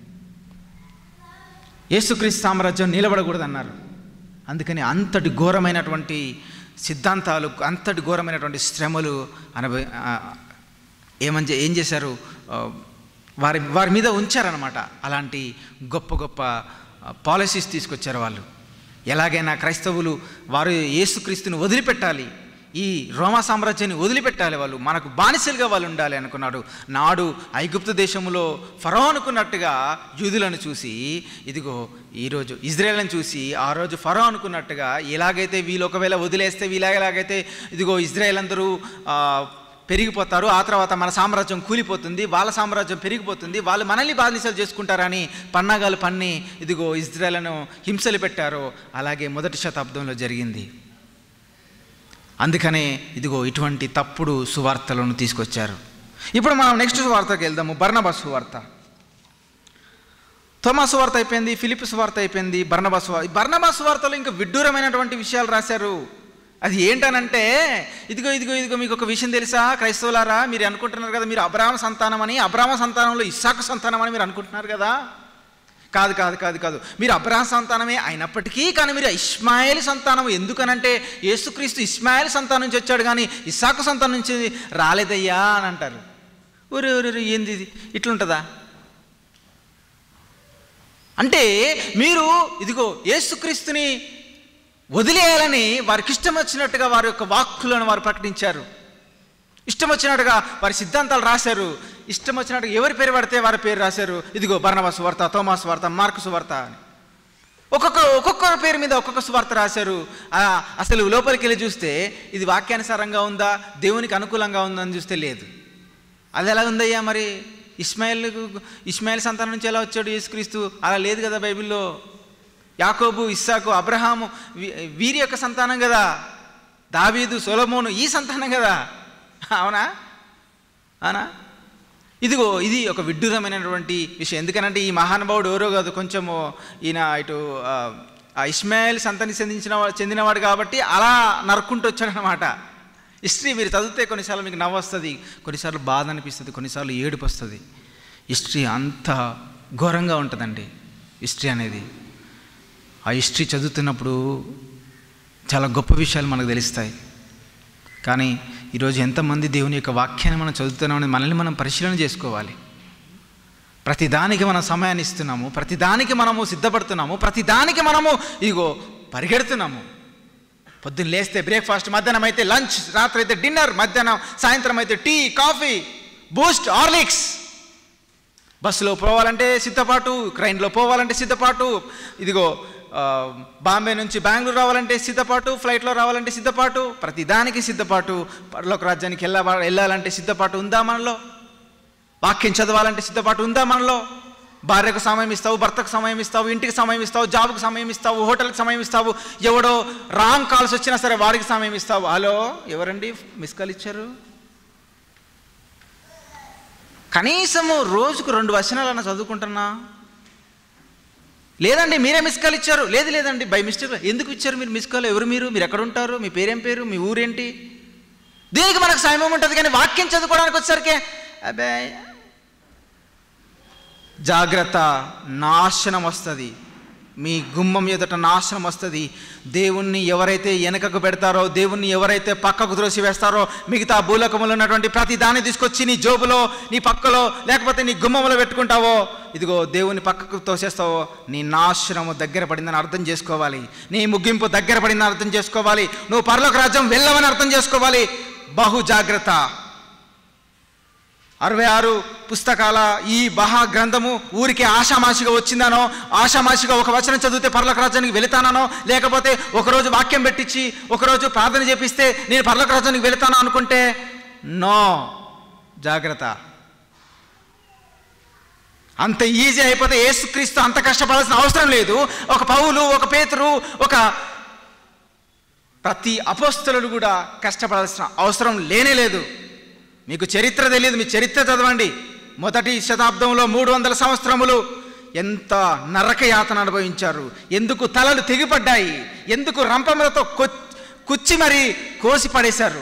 యేసుక్రీస్తు సామ్రాజ్యం నిలబడకూడదన్నారు అందుకని అంతటి ఘోరమైనటువంటి సిద్ధాంతాలు అంతటి ఘోరమైనటువంటి శ్రమలు అనుభవ ఆ, ఏమని చే- ఏం చేశారు ఆ, వారి వారి మీద ఉంచారనమాట అలాంటి గొప్ప గొప్ప పాలసీస్ తీసుకొచ్చారు వాళ్ళు ఎలాగైనా క్రైస్తవులు వారు యేసుక్రీస్తుని వదిలిపెట్టాలి ఈ రోమా సామ్రాజ్యాన్ని వదిలిపెట్టాలి వాళ్ళు మనకు బానిసలుగా వాళ్ళు ఉండాలి అనుకున్నాడు నాడు ఐగుప్తు దేశంలో ఫరో అనుకున్నట్టుగా యూదులను చూసి ఇదిగో ఈరోజు ఇజ్రాయేల్ని చూసి ఆ రోజు ఫరో అనుకున్నట్టుగా ఎలాగైతే వీళ్ళు ఒకవేళ వదిలేస్తే వీళ్ళ ఎలాగైతే ఇదిగో ఇజ్రాయేల్ అందరూ ఆ, పెరిగిపోతారు ఆ తర్వాత మన సామ్రాజ్యం కూలిపోతుంది వాళ్ళ సామ్రాజ్యం పెరిగిపోతుంది వాళ్ళు మనల్ని బానిసలు చేసుకుంటారని పన్నాగాలు పన్ని ఇదిగో ఇజ్రాయలను హింసలు పెట్టారో అలాగే మొదటి శతాబ్దంలో జరిగింది అందుకనే ఇదిగో ఇటువంటి తప్పుడు సువార్తలను తీసుకొచ్చారు ఇప్పుడు మనం నెక్స్ట్ సువార్తకి వెళ్దాము బర్ణబాస్ సువార్త తోమా సువార్త అయిపోయింది ఫిలిప్ సువార్త అయిపోయింది బర్ణబాస్ సువార్త బర్ణబాస్ సువార్తలో ఇంకా విడ్డూరమైనటువంటి విషయాలు రాశారు అది ఏంటనంటే ఇదిగో ఇదిగో ఇదిగో మీకు ఒక విషయం తెలుసా క్రైస్తవులారా మీరు అనుకుంటున్నారు కదా మీరు అబ్రాహ్మ సంతానం అని అబ్రాహ్మ సంతానంలో ఇస్సాకు సంతానం అని మీరు అనుకుంటున్నారు కదా కాదు కాదు కాదు కాదు మీరు అబ్రాహం సంతానమే అయినప్పటికీ కానీ మీరు ఇస్మాయిల్ సంతానం ఎందుకనంటే యేసుక్రీస్తు ఇస్మాయిల్ సంతానం నుంచి వచ్చాడు కానీ ఇస్సాకు సంతానం నుంచి రాలేదయ్యా అని అంటారు ఊరు ఊరు ఏంది ఇది ఇట్లుంటుందా అంటే మీరు ఇదిగో యేసుక్రీస్తుని వదిలేయాలని వారికి ఇష్టం వచ్చినట్టుగా వారి యొక్క వాక్కులను వారు ప్రకటించారు ఇష్టం వచ్చినట్టుగా వారి సిద్ధాంతాలు రాశారు ఇష్టం వచ్చినట్టుగా ఎవరి పేరు పడితే వారి పేరు రాశారు ఇదిగో బర్ణబాస్ వార్త తోమాస్ వార్త మార్కుస్ వార్త అని ఒక్కొక్క ఒక్కొక్క పేరు మీద ఒక్కొక్క సువార్త రాశారు ఆ, అసలు లోపలికి వెళ్ళి చూస్తే ఇది వాక్యానుసారంగా ఉందా దేవునికి అనుకూలంగా ఉందా అని చూస్తే లేదు అది ఎలా ఉందయ్యా మరి ఇస్మాయిల్ ఇస్మాయిల్ సంతానం నుంచి ఎలా వచ్చాడు యేసుక్రీస్తు అలా లేదు కదా బైబిల్లో యాకోబు ఇస్సాకు అబ్రహాము వీ- వీరి యొక్క సంతానం కదా దావీదు సొలమోను ఈ సంతానం కదా అవునా అవునా ఇదిగో ఇది ఒక విడ్డూరమైనటువంటి విషయం ఎందుకనంటే ఈ మహానుభావుడు ఎవరో కాదు కొంచెము ఈయన ఇటు ఆ, ఆ ఇస్మాయిల్ సంతానికి చెందించిన వా- చెందినవాడు కాబట్టి అలా నరుక్కుంటూ వచ్చాడనమాట హిస్టరీ మీరు చదివితే కొన్నిసార్లు మీకు నవ్వు వస్తుంది కొన్నిసార్లు బాధ అనిపిస్తుంది కొన్నిసార్లు ఏడుపు వస్తుంది హిస్టరీ అంత ఘోరంగా ఉంటుందండి హిస్టరీ అనేది ఆ హిస్టరీ చదువుతున్నప్పుడు చాలా గొప్ప విషయాలు మనకు తెలుస్తాయి కానీ ఈరోజు ఎంతమంది దేవుని యొక్క వాక్యాన్ని మనం చదువుతున్నామని మనల్ని మనం పరిశీలన చేసుకోవాలి ప్రతిదానికి మనం సమయాన్ని ఇస్తున్నాము ప్రతిదానికి మనము సిద్ధపడుతున్నాము ప్రతిదానికి మనము ఇగో పరిగెడుతున్నాము పొద్దున్న లేస్తే బ్రేక్ఫాస్ట్ మధ్యాహ్నం అయితే లంచ్ రాత్రి అయితే డిన్నర్ మధ్యాహ్నం సాయంత్రం అయితే టీ కాఫీ బూస్ట్ హార్లిక్స్ బస్సులో పోవాలంటే సిద్ధపాటు ట్రైన్లో పోవాలంటే సిద్ధపాటు ఇదిగో ఆ, బాంబే నుంచి బెంగళూరు రావాలంటే సిద్ధపాటు ఫ్లైట్లో రావాలంటే సిద్ధపాటు ప్రతిదానికి సిద్ధపాటు పరలోక రాజ్యానికి వెళ్ళ వెళ్ళాలంటే సిద్ధపాటు ఉందా మనలో వాక్యం చదవాలంటే సిద్ధపాటు ఉందా మనలో భార్యకు సమయం ఇస్తావు భర్తకు సమయం ఇస్తావు ఇంటికి సమయం ఇస్తావు జాబ్కి సమయం ఇస్తావు హోటల్కి సమయం ఇస్తావు ఎవడో రాంగ్ కాల్స్ వచ్చినా సరే వాడికి సమయం ఇస్తావు హలో ఎవరండి మిస్ కాల్ ఇచ్చారు కనీసము రోజుకు రెండు వచనాలన్నా చదువుకుంటున్నా లేదండి మీరే మిస్ కాల్ ఇచ్చారు లేదు లేదండి బై మిస్టేక్ ఎందుకు ఇచ్చారు మీరు మిస్ కాల్ ఎవరు మీరు మీరు ఎక్కడ ఉంటారు మీ పేరేం పేరు మీ ఊరేంటి దీనికి మనకు సమయం ఉంటుంది కానీ వాక్యం చదువుకోవడానికి వచ్చేసరికి అబ్బే జాగ్రత్త నాశనం వస్తుంది మీ గుమ్మం ఎదుట నాశనం వస్తుంది దేవుణ్ణి ఎవరైతే వెనకకు పెడతారో దేవుణ్ణి ఎవరైతే పక్కకు త్రోసి వేస్తారో మిగతా భూలోకములో ఉన్నటువంటి ప్రతి దాన్ని తీసుకొచ్చి నీ జోబులో నీ పక్కలో లేకపోతే నీ గుమ్మంలో పెట్టుకుంటావో ఇదిగో దేవుని పక్కకు తోసేస్తావో నీ నాశనము దగ్గర పడిందని అర్థం చేసుకోవాలి నీ ముగింపు దగ్గర పడిందని అర్థం చేసుకోవాలి నువ్వు పరలోక రాజ్యం వెళ్ళవని అర్థం చేసుకోవాలి బహు జాగ్రత్త అరవై ఆరు పుస్తకాల ఈ మహా గ్రంథము ఊరికి ఆషామాషిగా వచ్చిందనో ఆషామాషిగా ఒక వచనం చదివితే పర్లోక రాజ్యానికి వెళతానో లేకపోతే ఒకరోజు వాక్యం పెట్టించి ఒకరోజు ప్రార్థన చేపిస్తే నేను పర్లోక రాజ్యానికి వెళతాను అనుకుంటే నో జాగ్రత్త అంత ఈజీ అయిపోతే ఏసుక్రీస్తు అంత కష్టపడాల్సిన అవసరం లేదు ఒక పౌలు ఒక పేతురు ఒక ప్రతి అపోస్తలుడు కూడా కష్టపడాల్సిన అవసరం లేనే లేదు మీకు చరిత్ర తెలియదు మీ చరిత్ర చదవండి మొదటి శతాబ్దంలో మూడు వందల సంవత్సరములు ఎంత నరక యాతన అనుభవించారు ఎందుకు తలలు తెగిపడ్డాయి ఎందుకు రంపములతో కొ కుచ్చి మరి కోసి పడేశారు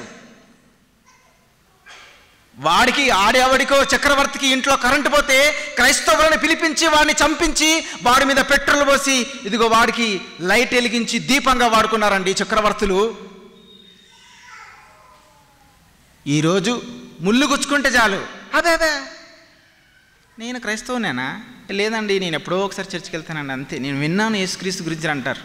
వాడికి ఆడేవాడికో చక్రవర్తికి ఇంట్లో కరెంటు పోతే క్రైస్తవులను పిలిపించి వాడిని చంపించి వాడి మీద పెట్రోల్ పోసి ఇదిగో వాడికి లైట్ వెలిగించి దీపంగా వాడుకున్నారండి ఈ చక్రవర్తులు ఈరోజు ముళ్ళు గుచ్చుకుంటే చాలు అదే అదే నేను క్రైస్తవునేనా లేదండి నేను ఎప్పుడో ఒకసారి చర్చికి వెళ్తానండి అంతే నేను విన్నాను యేసుక్రీస్తు గురించి అంటారు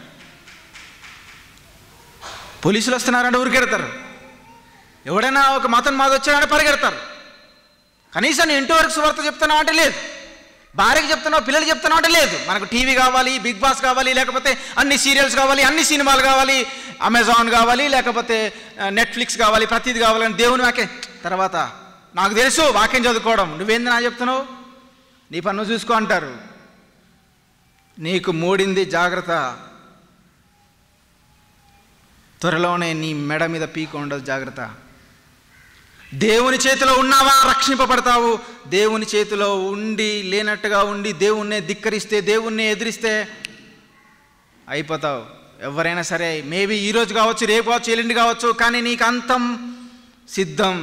పోలీసులు వస్తున్నారంటే ఊరికెడతారు ఎవడైనా ఒక మతం మాది వచ్చాడంటే పరిగెడతారు కనీసం నేను ఇంటి వరకు సువార్త చెప్తున్నావు అంటే లేదు భార్యకి చెప్తున్నావు పిల్లలకి చెప్తున్నావు అంటే లేదు మనకు టీవీ కావాలి బిగ్ బాస్ కావాలి లేకపోతే అన్ని సీరియల్స్ కావాలి అన్ని సినిమాలు కావాలి అమెజాన్ కావాలి లేకపోతే నెట్ఫ్లిక్స్ కావాలి ప్రతిది కావాలని దేవుని వాకే తర్వాత నాకు తెలుసు వాక్యం చదువుకోవడం నువ్వేంది నా చెప్తున్నావు నీ పన్ను చూసుకో అంటారు నీకు మూడింది జాగ్రత్త త్వరలోనే నీ మెడ మీద పీక ఉండదు జాగ్రత్త దేవుని చేతిలో ఉన్నావా రక్షింపబడతావు దేవుని చేతిలో ఉండి లేనట్టుగా ఉండి దేవుణ్ణే ధిక్కరిస్తే దేవుణ్ణి ఎదిరిస్తే అయిపోతావు ఎవరైనా సరే మేబీ ఈరోజు కావచ్చు రేపు కావచ్చు ఎల్లుండి కావచ్చు కానీ నీకు అంతం సిద్ధం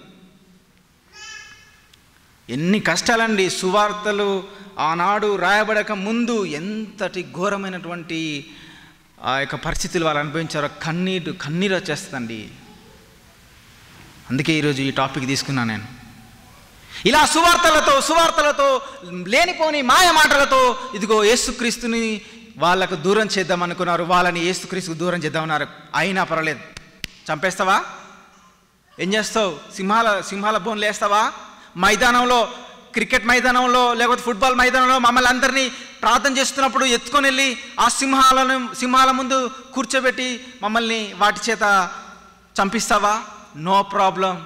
ఎన్ని కష్టాలండి సువార్తలు ఆనాడు రాయబడక ముందు ఎంతటి ఘోరమైనటువంటి ఆ యొక్క పరిస్థితులు వాళ్ళు అనుభవించారో కన్నీరు కన్నీరు వచ్చేస్తుందండి అందుకే ఈరోజు ఈ టాపిక్ తీసుకున్నాను నేను ఇలా సువార్తలతో సువార్తలతో లేనిపోని మాయ మాటలతో ఇదిగో యేసుక్రీస్తుని వాళ్ళకు దూరం చేద్దాం అనుకున్నారు వాళ్ళని యేసుక్రీస్తుకు దూరం చేద్దామన్నారు అయినా పర్వాలేదు చంపేస్తావా ఏం చేస్తావు సింహాల సింహాల బోన్లు వేస్తావా మైదానంలో క్రికెట్ మైదానంలో లేకపోతే ఫుట్బాల్ మైదానంలో మమ్మల్ని అందరినీ ప్రార్థన చేస్తున్నప్పుడు ఎత్తుకొని వెళ్ళి ఆ సింహాలను సింహాల ముందు కూర్చోబెట్టి మమ్మల్ని వాటి చేత చంపిస్తావా నో ప్రాబ్లం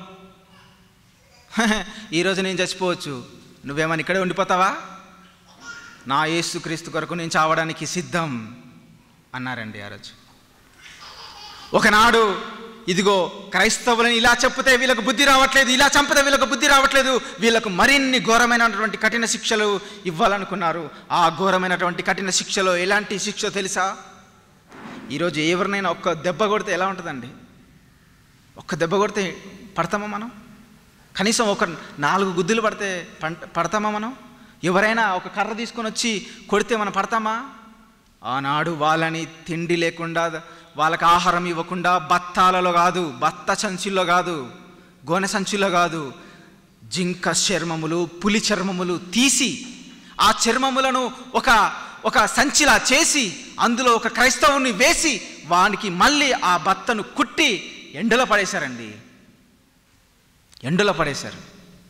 ఈరోజు నేను చచ్చిపోవచ్చు నువ్వేమని ఇక్కడే ఉండిపోతావా నా యేసు క్రీస్తు కొరకు నేను చావడానికి సిద్ధం అన్నారండి ఆ రోజు ఒకనాడు ఇదిగో క్రైస్తవులని ఇలా చెప్తే వీళ్ళకు బుద్ధి రావట్లేదు ఇలా చంపితే వీళ్ళకు బుద్ధి రావట్లేదు వీళ్ళకు మరిన్ని ఘోరమైనటువంటి కఠిన శిక్షలు ఇవ్వాలనుకున్నారు ఆ ఘోరమైనటువంటి కఠిన శిక్షలో ఎలాంటి శిక్ష తెలుసా ఈరోజు ఎవరినైనా ఒక్క దెబ్బ కొడితే ఎలా ఉంటుందండి ఒక్క దెబ్బ కొడితే పడతామా మనం కనీసం ఒక నాలుగు గుద్దులు పడితే పంట పడతామా మనం ఎవరైనా ఒక కర్ర తీసుకొని వచ్చి కొడితే మనం పడతామా ఆనాడు వాళ్ళని తిండి లేకుండా వాళ్ళకి ఆహారం ఇవ్వకుండా బత్తాలలో కాదు బత్త సంచుల్లో కాదు గోనె సంచుల్లో కాదు జింక చర్మములు పులి చర్మములు తీసి ఆ చర్మములను ఒక ఒక సంచిలా చేసి అందులో ఒక క్రైస్తవుని వేసి వానికి మళ్ళీ ఆ బత్తను కుట్టి ఎండలో పడేశారండి ఎండలో పడేశారు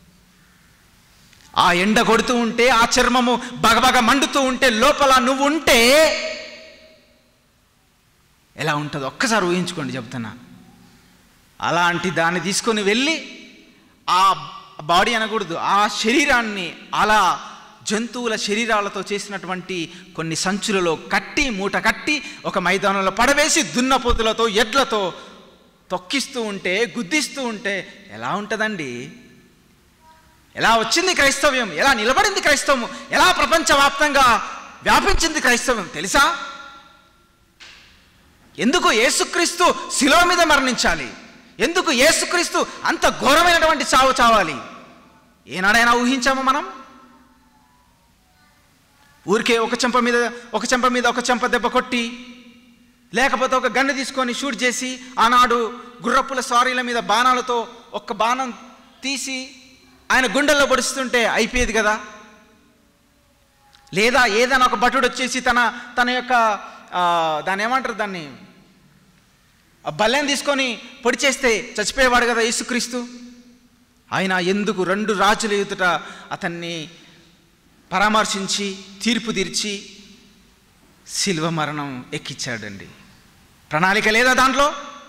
ఆ ఎండ కొడుతూ ఉంటే ఆ చర్మము బగబగ మండుతూ ఉంటే లోపల నువ్వు ఉంటే ఎలా ఉంటుందో ఒక్కసారి ఊహించుకోండి చెప్తున్నా అలాంటి దాన్ని తీసుకొని వెళ్ళి ఆ బాడీ అనకూడదు ఆ శరీరాన్ని అలా జంతువుల శరీరాలతో చేసినటువంటి కొన్ని సంచులలో కట్టి మూట కట్టి ఒక మైదానంలో పడవేసి దున్నపోతులతో ఎడ్లతో తొక్కిస్తూ ఉంటే గుద్దిస్తూ ఉంటే ఎలా ఉంటుందండి ఎలా వచ్చింది క్రైస్తవ్యం ఎలా నిలబడింది క్రైస్తవం ఎలా ప్రపంచవ్యాప్తంగా వ్యాపించింది క్రైస్తవం తెలుసా ఎందుకు యేసుక్రీస్తు శిలో మీద మరణించాలి ఎందుకు యేసుక్రీస్తు అంత ఘోరమైనటువంటి చావు చావాలి ఏనాడైనా ఊహించామా మనం ఊరికే ఒక చెంప మీద ఒక చెంప మీద ఒక చెంప దెబ్బ కొట్టి లేకపోతే ఒక గన్ను తీసుకొని షూట్ చేసి ఆనాడు గుర్రపుల స్వారీల మీద బాణాలతో ఒక్క బాణం తీసి ఆయన గుండెల్లో పొడుస్తుంటే అయిపోయేది కదా లేదా ఏదైనా ఒక భటుడు వచ్చేసి తన తన యొక్క ఆ, దాన్ని ఏమంటారు దాన్ని ఆ బల్లెం తీసుకొని పొడి చేస్తే చచ్చిపోయేవాడు కదా యేసుక్రీస్తు ఆయన ఎందుకు రెండు రాజుల ఎదుట అతన్ని పరామర్శించి తీర్పు తీర్చి శిల్వ మరణం ఎక్కించాడండి ప్రణాళిక లేదా దాంట్లో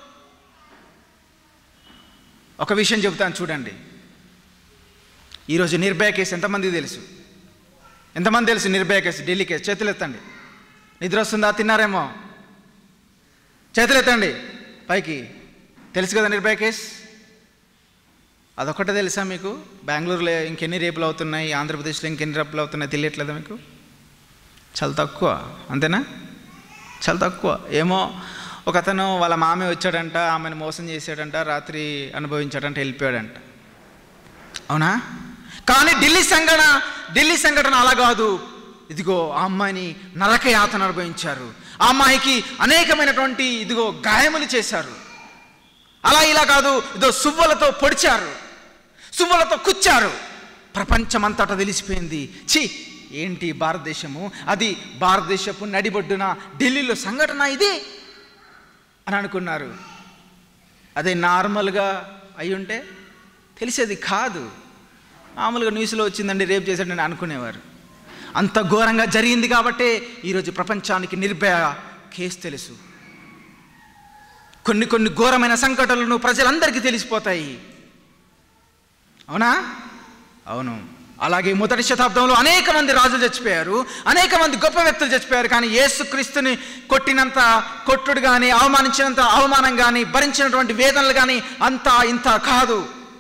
ఒక విషయం చెబుతాను చూడండి ఈరోజు నిర్భయ కేసు ఎంతమందికి తెలుసు ఎంతమంది తెలుసు నిర్భయ కేసు ఢిల్లీ కేసు చేతులు ఎత్తండి నిద్ర వస్తుందా తిన్నారేమో చేతులు ఎత్తండి పైకి తెలుసు కదా నిర్భయ కేసు అదొకటే తెలుసా మీకు బెంగళూరులో ఇంకెన్ని రేపులు అవుతున్నాయి ఆంధ్రప్రదేశ్లో ఇంకెన్ని రేపులు అవుతున్నాయి తెలియట్లేదా మీకు చాలా తక్కువ అంతేనా చాలా తక్కువ ఏమో ఒక అతను వాళ్ళ మామే వచ్చాడంట ఆమెను మోసం చేశాడంట రాత్రి అనుభవించాడంట వెళ్ళిపోయాడంట అవునా కానీ ఢిల్లీ సంఘటన ఢిల్లీ సంఘటన అలా కాదు ఇదిగో ఆ అమ్మాయిని నరక యాతన అనుభవించారు ఆ అమ్మాయికి అనేకమైనటువంటి ఇదిగో గాయములు చేశారు అలా ఇలా కాదు ఇదో సువ్వలతో పొడిచారు సువ్వలతో కుచ్చారు ప్రపంచమంతటా తెలిసిపోయింది ఛీ ఏంటి భారతదేశము అది భారతదేశపు నడిబొడ్డున ఢిల్లీలో సంఘటన ఇది అని అనుకున్నారు అదే నార్మల్గా అయి ఉంటే తెలిసేది కాదు మామూలుగా న్యూస్లో వచ్చిందండి రేపు చేశాడని అనుకునేవారు అంత ఘోరంగా జరిగింది కాబట్టే ఈరోజు ప్రపంచానికి నిర్భయ కేసు తెలుసు కొన్ని కొన్ని ఘోరమైన సంకటలను ప్రజలందరికీ తెలిసిపోతాయి అవునా అవును అలాగే మొదటి శతాబ్దంలో అనేక మంది రాజులు చచ్చిపోయారు అనేక మంది గొప్ప వ్యక్తులు చచ్చిపోయారు కానీ యేసుక్రీస్తుని కొట్టినంత కొట్టుడు కానీ అవమానించినంత అవమానం కానీ భరించినటువంటి వేదనలు కానీ అంత ఇంత కాదు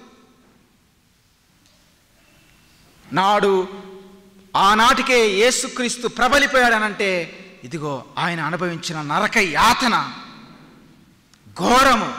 నాడు ఆనాటికే యేసుక్రీస్తు ప్రబలిపోయాడనంటే ఇదిగో ఆయన అనుభవించిన నరక యాతన ఘోరము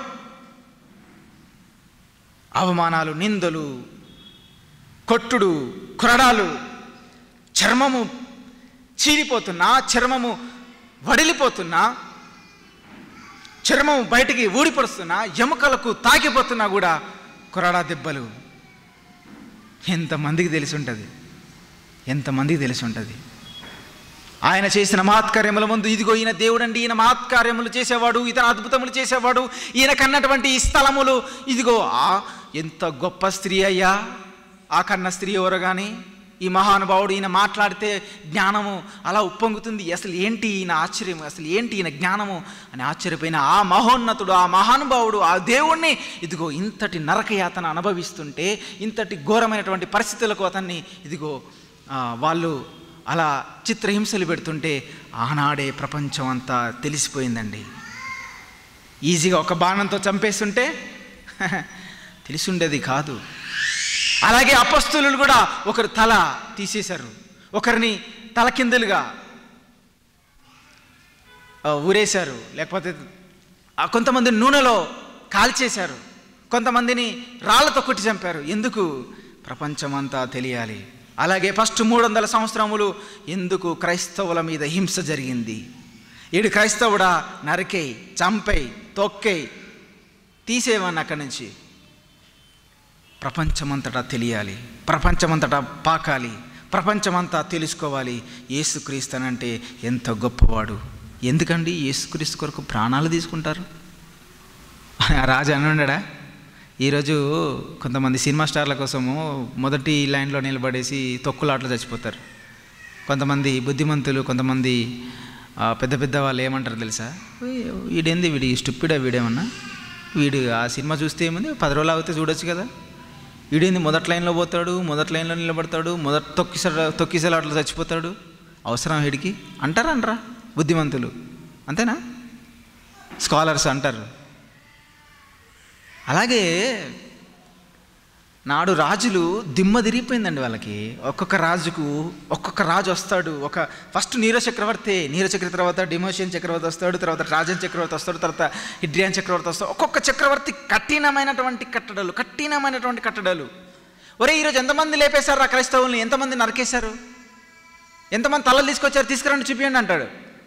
అవమానాలు నిందలు కొట్టుడు కొరడాలు చర్మము చీలిపోతున్నా చర్మము వడిలిపోతున్నా చర్మం బయటికి ఊడిపడుతున్నా ఎముకలకు తాకిపోతున్నా కూడా కొరడా దెబ్బలు ఎంతమందికి తెలిసి ఉంటుంది ఎంతమందికి తెలిసి ఉంటుంది ఆయన చేసిన మహత్కార్యముల ముందు ఇదిగో ఈయన దేవుడండి ఈయన మహత్కార్యములు చేసేవాడు ఇతను అద్భుతములు చేసేవాడు ఈయన కన్నటువంటి ఈ స్థలములు ఇదిగో ఆ ఎంత గొప్ప స్త్రీ అయ్యా ఆ కన్న స్త్రీ ఎవరు కానీ ఈ మహానుభావుడు ఈయన మాట్లాడితే జ్ఞానము అలా ఉప్పొంగుతుంది అసలు ఏంటి ఈయన ఆశ్చర్యం అసలు ఏంటి ఈయన జ్ఞానము అని ఆశ్చర్యపోయిన ఆ మహోన్నతుడు ఆ మహానుభావుడు ఆ దేవుణ్ణి ఇదిగో ఇంతటి నరకయాతన అనుభవిస్తుంటే ఇంతటి ఘోరమైనటువంటి పరిస్థితులకు అతన్ని ఇదిగో ఆ, వాళ్ళు అలా చిత్రహింసలు పెడుతుంటే ఆనాడే ప్రపంచం అంతా తెలిసిపోయిందండి ఈజీగా ఒక బాణంతో చంపేస్తుంటే తెలిసుండేది కాదు అలాగే అపస్తులు కూడా ఒకరు తల తీసేశారు ఒకరిని తల కిందలుగా ఆ, ఊరేశారు లేకపోతే ఆ కొంతమంది నూనెలో కాల్చేశారు కొంతమందిని రాళ్లతో కొట్టి చంపారు ఎందుకు ప్రపంచమంతా తెలియాలి అలాగే ఫస్ట్ మూడు వందల సంవత్సరములు ఎందుకు క్రైస్తవుల మీద హింస జరిగింది ఈడు క్రైస్తవుడా నరికేయి చంపేయి తొక్కేయి తీసేవని అక్కడి నుంచి ప్రపంచమంతటా తెలియాలి ప్రపంచమంతటా పాకాలి ప్రపంచమంతా తెలుసుకోవాలి యేసుక్రీస్తనంటే ఎంత గొప్పవాడు ఎందుకండి యేసుక్రీస్తు కొరకు ప్రాణాలు తీసుకుంటారు ఆ రాజు అనుండడా ఈరోజు కొంతమంది సినిమా స్టార్ల కోసము మొదటి లైన్లో నిలబడేసి తొక్కులాట్లు చచ్చిపోతారు కొంతమంది బుద్ధిమంతులు కొంతమంది ఆ, పెద్ద పెద్ద వాళ్ళు ఏమంటారు తెలుసా "ఓయ్, వీడేంది వీడి స్టూపిడా వీడేమన్నా వీడు ఆ సినిమా చూస్తే ఏముంది పది రోజులు ఆగితే చూడొచ్చు కదా వీడేంది మొదటి లైన్లో పోతాడు మొదటి లైన్లో నిలబడతాడు మొదటి తొక్కిస తొక్కిసలాట్లు చచ్చిపోతాడు అవసరం వీడికి అంటారా అనరా బుద్ధిమంతులు అంతేనా స్కాలర్స్ అంటారు అలాగే నాడు రాజులు దిమ్మ తిరిగిపోయిందండి వాళ్ళకి ఒక్కొక్క రాజుకు ఒక్కొక్క రాజు వస్తాడు ఒక ఫస్ట్ నీర చక్రవర్తి నీర చక్రవర్తి తర్వాత డిమోషియన్ చక్రవర్తి వస్తాడు తర్వాత రాజన్ చక్రవర్తి వస్తాడు తర్వాత హిడ్రియాన్ చక్రవర్తి వస్తాడు ఒక్కొక్క చక్రవర్తి కఠినమైనటువంటి కట్టడాలు కఠినమైనటువంటి కట్టడాలు ఒరే ఈరోజు ఎంతమంది లేపేశారు ఆ క్రైస్తవుల్ని ఎంతమంది నరికేశారు ఎంతమంది తలలు తీసుకొచ్చారు తీసుకురండి చూపించండి అంటాడు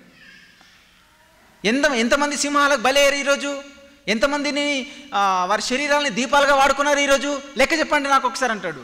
ఎంత ఎంతమంది సింహాలకు బలేరు ఈరోజు ఎంతమందిని ఆ, వారి శరీరాలని దీపాలుగా వాడుకున్నారు ఈరోజు లెక్క చెప్పండి నాకు ఒకసారి అంటాడు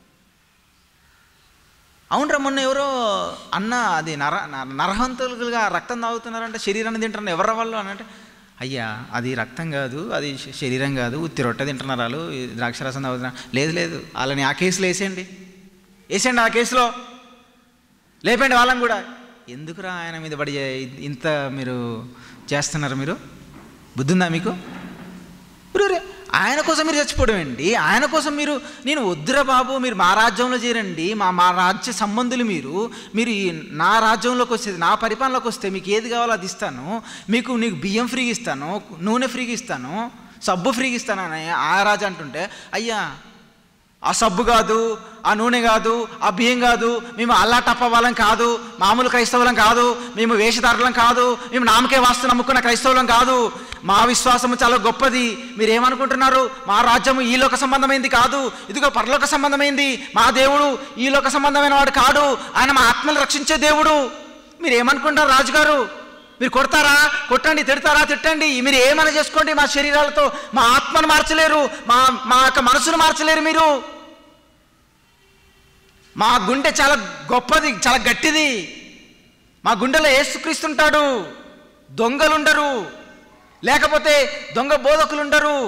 అవునరా మొన్న ఎవరో అన్న అది నర న- నరహంతులుగా రక్తం తాగుతున్నారంటే శరీరాన్ని తింటున్నారు ఎవరు వాళ్ళు అని అంటే అయ్యా అది రక్తం కాదు అది శ- శరీరం కాదు ఉత్తి రొట్టె తింటున్నారు వాళ్ళు ఈ ద్రాక్షరసం తాగుతున్నారు లేదు లేదు వాళ్ళని ఆ కేసులో వేసేయండి వేసేయండి ఆ కేసులో లేపండి వాళ్ళని కూడా ఎందుకురా ఆయన మీద పడి చే- ఇంత మీరు చేస్తున్నారు మీరు బుద్ధి ఉందా మీకు ఊరే, ఆయన కోసం మీరు చచ్చిపోవడం ఏంటి ఆయన కోసం మీరు నేను వద్దురా బాబు మీరు మా రాజ్యంలో చేరండి మా మా రాజ్య సంబంధులు మీరు మీరు ఈ నా రాజ్యంలోకి వస్తే నా పరిపాలనలోకి వస్తే మీకు ఏది కావాలో అది ఇస్తాను మీకు నీకు బియ్యం ఫ్రీగా ఇస్తాను నూనె ఫ్రీగా ఇస్తాను సబ్బు ఫ్రీగా ఇస్తాను అని ఆ రాజు అంటుంటే అయ్యా ఆ సబ్బు కాదు ఆ నూనె కాదు ఆ బియ్యం కాదు మేము అల్లా టప్ప వాళ్ళం కాదు మామూలు క్రైస్తవులం కాదు మేము వేషధారులం కాదు మేము నామకే వాస్తు నమ్ముకున్న క్రైస్తవులం కాదు మా విశ్వాసము చాలా గొప్పది మీరు ఏమనుకుంటున్నారు మా రాజ్యము ఈ లోక సంబంధమైంది కాదు ఇదిగో పరలోక సంబంధమైంది మా దేవుడు ఈ లోక సంబంధమైన వాడు కాడు ఆయన మా ఆత్మలు రక్షించే దేవుడు మీరు ఏమనుకుంటారు రాజుగారు మీరు కొడతారా కొట్టండి తిడతారా తిట్టండి మీరు ఏమైనా చేసుకోండి మా శరీరాలతో మా ఆత్మను మార్చలేరు మా మా యొక్క మనసును మార్చలేరు మీరు మా గుండె చాలా గొప్పది చాలా గట్టిది మా గుండెలో ఏసుక్రీస్తుంటాడు దొంగలుండరు లేకపోతే దొంగ బోధకులుండరు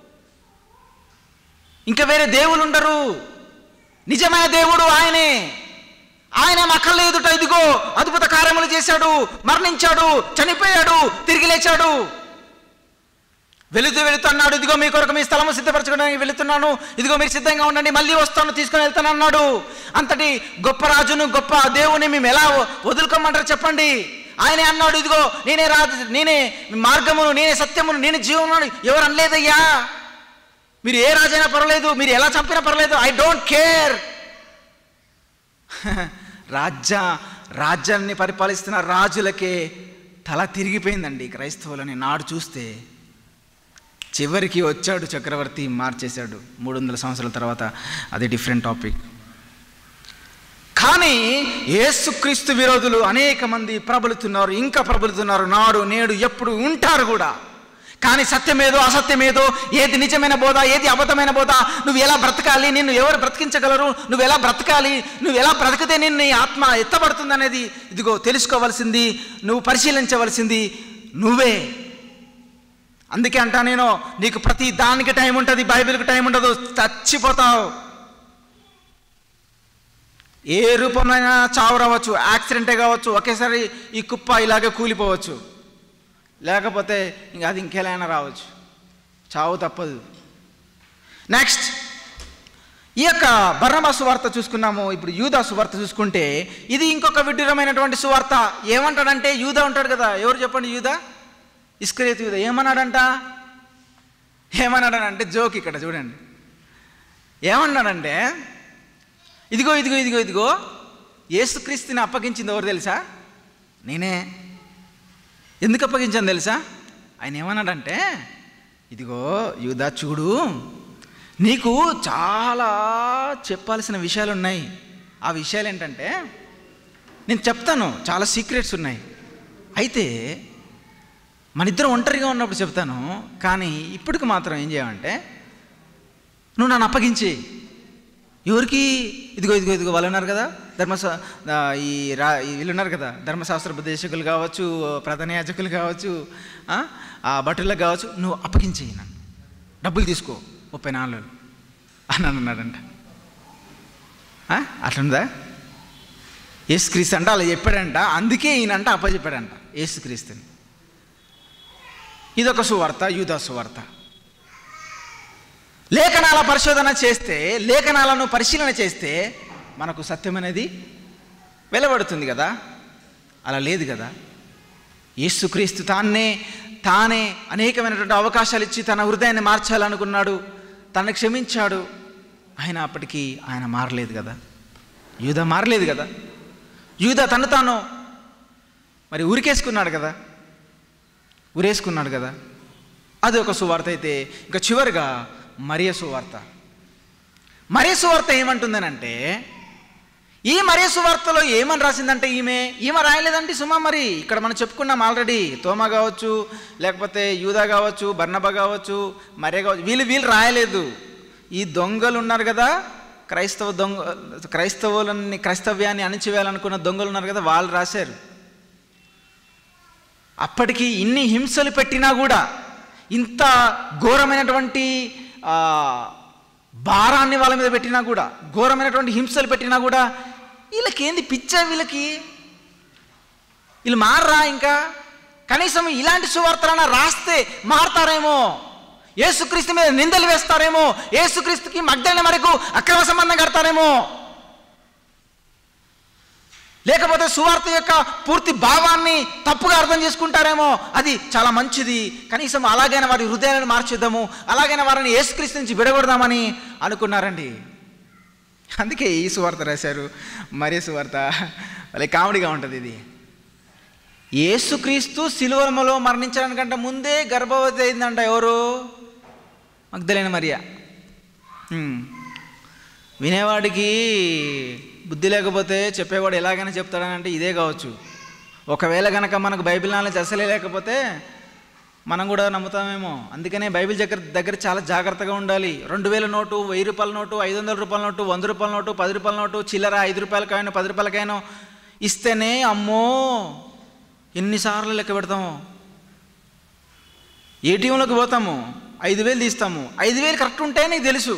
ఇంకా వేరే దేవులు ఉండరు నిజమైన దేవుడు ఆయనే ఆయన మా కళ్ళ ఎదుట ఇదిగో అద్భుత కార్యములు చేశాడు మరణించాడు చనిపోయాడు తిరిగి లేచాడు వెళుతూ వెళుతూ అన్నాడు ఇదిగో మీ కొరకు మీ స్థలము సిద్ధపరచుకోవడానికి వెళుతున్నాను ఇదిగో మీరు సిద్ధంగా ఉండండి మళ్ళీ వస్తాను తీసుకొని వెళ్తాను అన్నాడు అంతటి గొప్ప రాజును గొప్ప దేవుని మేము ఎలా వదులుకోమంటారు చెప్పండి ఆయనే అన్నాడు ఇదిగో నేనే రాజు నేనే మార్గమును నేనే సత్యమును నేనే జీవమును ఎవరు అనలేదయ్యా మీరు ఏ రాజైనా పర్వాలేదు మీరు ఎలా చంపినా పర్వాలేదు ఐ డోంట్ కేర్ రాజ్య రాజ్యాన్ని పరిపాలిస్తున్న రాజులకే తల తిరిగిపోయిందండి క్రైస్తవులని నాడు చూస్తే చివరికి వచ్చాడు చక్రవర్తి మార్చేశాడు మూడు వందల సంవత్సరాల తర్వాత అది డిఫరెంట్ టాపిక్ కానీ యేసుక్రీస్తు విరోధులు అనేక మంది ప్రబలుతున్నారు ఇంకా ప్రబలుతున్నారు నాడు నేడు ఎప్పుడు ఉంటారు కూడా కానీ సత్యమేదో అసత్యమేదో ఏది నిజమైన బోధ ఏది అబద్ధమైన బోధ నువ్వు ఎలా బ్రతకాలి నిన్ను ఎవరు బ్రతికించగలరు నువ్వు ఎలా బ్రతకాలి నువ్వు ఎలా బ్రతికితే నిన్ను నీ ఆత్మ ఎత్తబడుతుంది అనేది ఇదిగో తెలుసుకోవాల్సింది నువ్వు పరిశీలించవలసింది నువ్వే అందుకే అంటా నేను నీకు ప్రతి దానికి టైం ఉంటుంది బైబిల్కి టైం ఉండదు చచ్చిపోతావు ఏ రూపమైన చావు రావచ్చు యాక్సిడెంటే కావచ్చు ఒకేసారి ఈ కుప్ప ఇలాగే కూలిపోవచ్చు లేకపోతే ఇంకా అది ఇంకెలా రావచ్చు చావు తప్పదు నెక్స్ట్ ఈ యొక్క బర్ణబా సువార్త చూసుకున్నాము ఇప్పుడు యూదా సువార్త చూసుకుంటే ఇది ఇంకొక విడ్డూరమైనటువంటి సువార్త ఏమంటాడంటే యూదా ఉంటాడు కదా ఎవరు చెప్పండి యూదా ఇస్కరేతు యూదా ఏమన్నాడంట ఏమన్నాడనంటే జోక్ ఇక్కడ చూడండి ఏమన్నాడంటే ఇదిగో ఇదిగో ఇదిగో ఇదిగో ఏసుక్రీస్తుని అప్పగించింది ఎవరు తెలుసా నేనే ఎందుకు అప్పగించాను తెలుసా ఆయన ఏమన్నాడంటే ఇదిగో యూదా చూడు నీకు చాలా చెప్పాల్సిన విషయాలు ఉన్నాయి ఆ విషయాలు ఏంటంటే నేను చెప్తాను చాలా సీక్రెట్స్ ఉన్నాయి అయితే మన ఇద్దరం ఒంటరిగా ఉన్నప్పుడు చెప్తాను కానీ ఇప్పటికి మాత్రం ఏం చేయమంటే నువ్వు నన్ను అప్పగించి ఎవరికి ఇదిగో ఇదిగో ఇదిగో వాళ్ళు ఉన్నారు కదా ధర్మశా ఆ, ఈ రా ఈ వీళ్ళు ఉన్నారు కదా ధర్మశాస్త్ర ఉపదేశకులు కావచ్చు ప్రధాన యాజకులు కావచ్చు ఆ, ఆ భటులకు కావచ్చు నువ్వు అప్పగించేయి నన్ను డబ్బులు తీసుకో ముప్పై నాలుగు అని అన్నాడంట ఆ, అట్లుందా యేసుక్రీస్తు అంటే అలా చెప్పాడంట అందుకే ఈయనంట అప్పచెప్పాడంట యేసుక్రీస్తుని ఇదొక సువార్త యూదా సువార్త లేఖనాల పరిశోధన చేస్తే లేఖనాలను పరిశీలన చేస్తే మనకు సత్యం అనేది వెలవడుతుంది కదా అలా లేదు కదా యేసుక్రీస్తు తాన్నే తానే అనేకమైనటువంటి అవకాశాలు ఇచ్చి తన హృదయాన్ని మార్చాలనుకున్నాడు తనను క్షమించాడు ఆయన అప్పటికి ఆయన మారలేదు కదా యూద మారలేదు కదా యూద తను తాను మరి ఉరికేసుకున్నాడు కదా ఉరేసుకున్నాడు కదా అది ఒక సువార్త అయితే ఇంకా చివరిగా మరియ సువార్త మరియ సువార్త ఏమంటుందనంటే ఈ మరియ సువార్తలో ఏమని రాసిందంటే ఈమె ఈమె రాయలేదండి సుమా మరి ఇక్కడ మనం చెప్పుకున్నాం ఆల్రెడీ తోమ కావచ్చు లేకపోతే యూదా కావచ్చు బర్ణబ కావచ్చు మరియ కావచ్చు వీళ్ళు వీళ్ళు రాయలేదు ఈ దొంగలు ఉన్నారు కదా క్రైస్తవ దొంగ క్రైస్తవులని క్రైస్తవ్యాన్ని అణిచివేయాలనుకున్న దొంగలు ఉన్నారు కదా వాళ్ళు రాశారు అప్పటికి ఇన్ని హింసలు పెట్టినా కూడా ఇంత ఘోరమైనటువంటి ఆ, భారాన్ని వాళ్ళ మీద పెట్టినా కూడా ఘోరమైనటువంటి హింసలు పెట్టినా కూడా వీళ్ళకేంది పిచ్చా వీళ్ళకి వీళ్ళు మారరా ఇంకా కనీసం ఇలాంటి సువార్తలైనా రాస్తే మారతారేమో ఏసుక్రీస్తు మీద నిందలు వేస్తారేమో ఏసుక్రీస్తుకి మగ్ధైన వరకు అక్రమ సంబంధం కడతారేమో లేకపోతే సువార్త యొక్క పూర్తి భావాన్ని తప్పుగా అర్థం చేసుకుంటారేమో అది చాలా మంచిది కనీసం అలాగైనా వారి హృదయాలను మార్చేద్దాము అలాగైనా వారిని యేసుక్రీస్తు నుంచి విడగొడదామని అనుకున్నారండి అందుకే ఈ సువార్త రాశారు మరీ సువార్త వాళ్ళ కామెడీగా ఉంటుంది ఇది యేసుక్రీస్తు శిలువలో మరణించడానికంటే ముందే గర్భవతి అయిందంట ఎవరు మగ్ధలేని మరియా హ్మ్. వినేవాడికి బుద్ధి లేకపోతే చెప్పేవాడు ఎలాగైనా చెప్తాడని అంటే ఇదే కావచ్చు ఒకవేళ కనుక మనకు బైబిల్ నాలెడ్జ్ అసలే లేకపోతే మనం కూడా నమ్ముతామేమో అందుకనే బైబిల్ దగ్గర దగ్గర చాలా జాగ్రత్తగా ఉండాలి రెండు వేల నోటు వెయ్యి రూపాయల నోటు ఐదు వందల రూపాయల నోటు వంద రూపాయల నోటు పది రూపాయల నోటు చిల్లర ఐదు రూపాయలకైనా పది రూపాయలకైనా ఇస్తేనే అమ్మో ఎన్నిసార్లు లెక్క పెడతాము ఏటీఎంలోకి పోతాము ఐదు వేలు తీస్తాము ఐదు వేలు కరెక్ట్ ఉంటే నీకు తెలుసు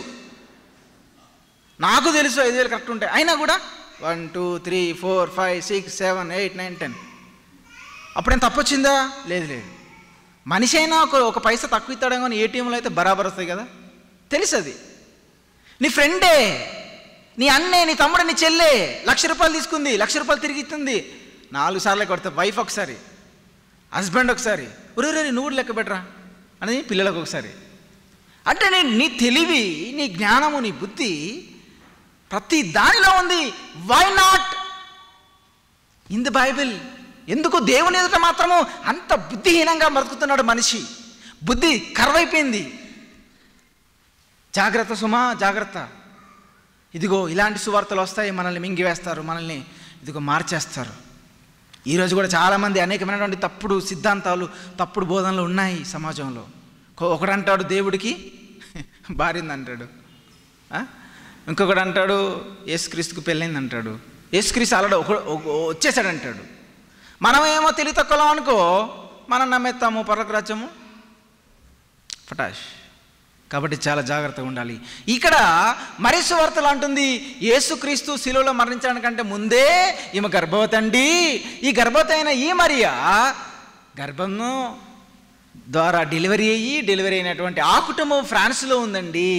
నాకు తెలుసు ఐదు వేలు కరెక్ట్ ఉంటాయి అయినా కూడా one two three four five six seven eight nine ten అప్పుడేం తప్పొచ్చిందా లేదు లేదు మనిషి అయినా ఒక ఒక పైసా తక్కువ ఇస్తాడేమో కానీ ఏటీఎంలో అయితే బరాబర్ వస్తాయి కదా తెలుసు అది నీ ఫ్రెండే నీ అన్నే నీ తమ్ముడు నీ చెల్లె లక్ష రూపాయలు తీసుకుంది లక్ష రూపాయలు తిరిగి ఇస్తుంది నాలుగు సార్లు కొడతా వైఫ్ ఒకసారి హస్బెండ్ ఒకసారి ఒరే రే నువ్వు కూడా లెక్క పెట్టరా అని పిల్లలకు ఒకసారి అంటే నీ నీ తెలివి నీ జ్ఞానము నీ బుద్ధి ప్రతి దానిలో ఉంది why not in the Bible ఎందుకు దేవుని ఎదుట మాత్రము అంత బుద్ధిహీనంగా బ్రతుకుతున్నాడు మనిషి బుద్ధి కరువైపోయింది జాగ్రత్త సుమా జాగ్రత్త ఇదిగో ఇలాంటి సువార్తలు వస్తాయి మనల్ని మింగివేస్తారు మనల్ని ఇదిగో మార్చేస్తారు ఈరోజు కూడా చాలామంది అనేకమైనటువంటి తప్పుడు సిద్ధాంతాలు తప్పుడు బోధనలు ఉన్నాయి సమాజంలో కొ- ఒకడంటాడు దేవుడికి భార్యంది అంటాడు ఆ? ఇంకొకడు అంటాడు యేసుక్రీస్తుకు పెళ్ళైంది అంటాడు యేసుక్రీస్తు ఆల్రెడీ ఒక ఒక- వచ్చేసాడు అంటాడు మనమేమో తెలివి తక్కువలో అనుకో మనం నమ్మేస్తాము పర్లకు రాజ్యము ఫటాష్ కాబట్టి చాలా జాగ్రత్తగా ఉండాలి ఇక్కడ మరి సువార్తలు అంటుంది యేసుక్రీస్తు శిలువలో మరణించడానికంటే ముందే ఈమె గర్భవతి అండి ఈ గర్భవతి అయిన ఈ మరియా గర్భము ద్వారా డెలివరీ అయ్యి డెలివరీ అయినటువంటి ఆ కుటుంబం ఫ్రాన్స్లో ఉందండి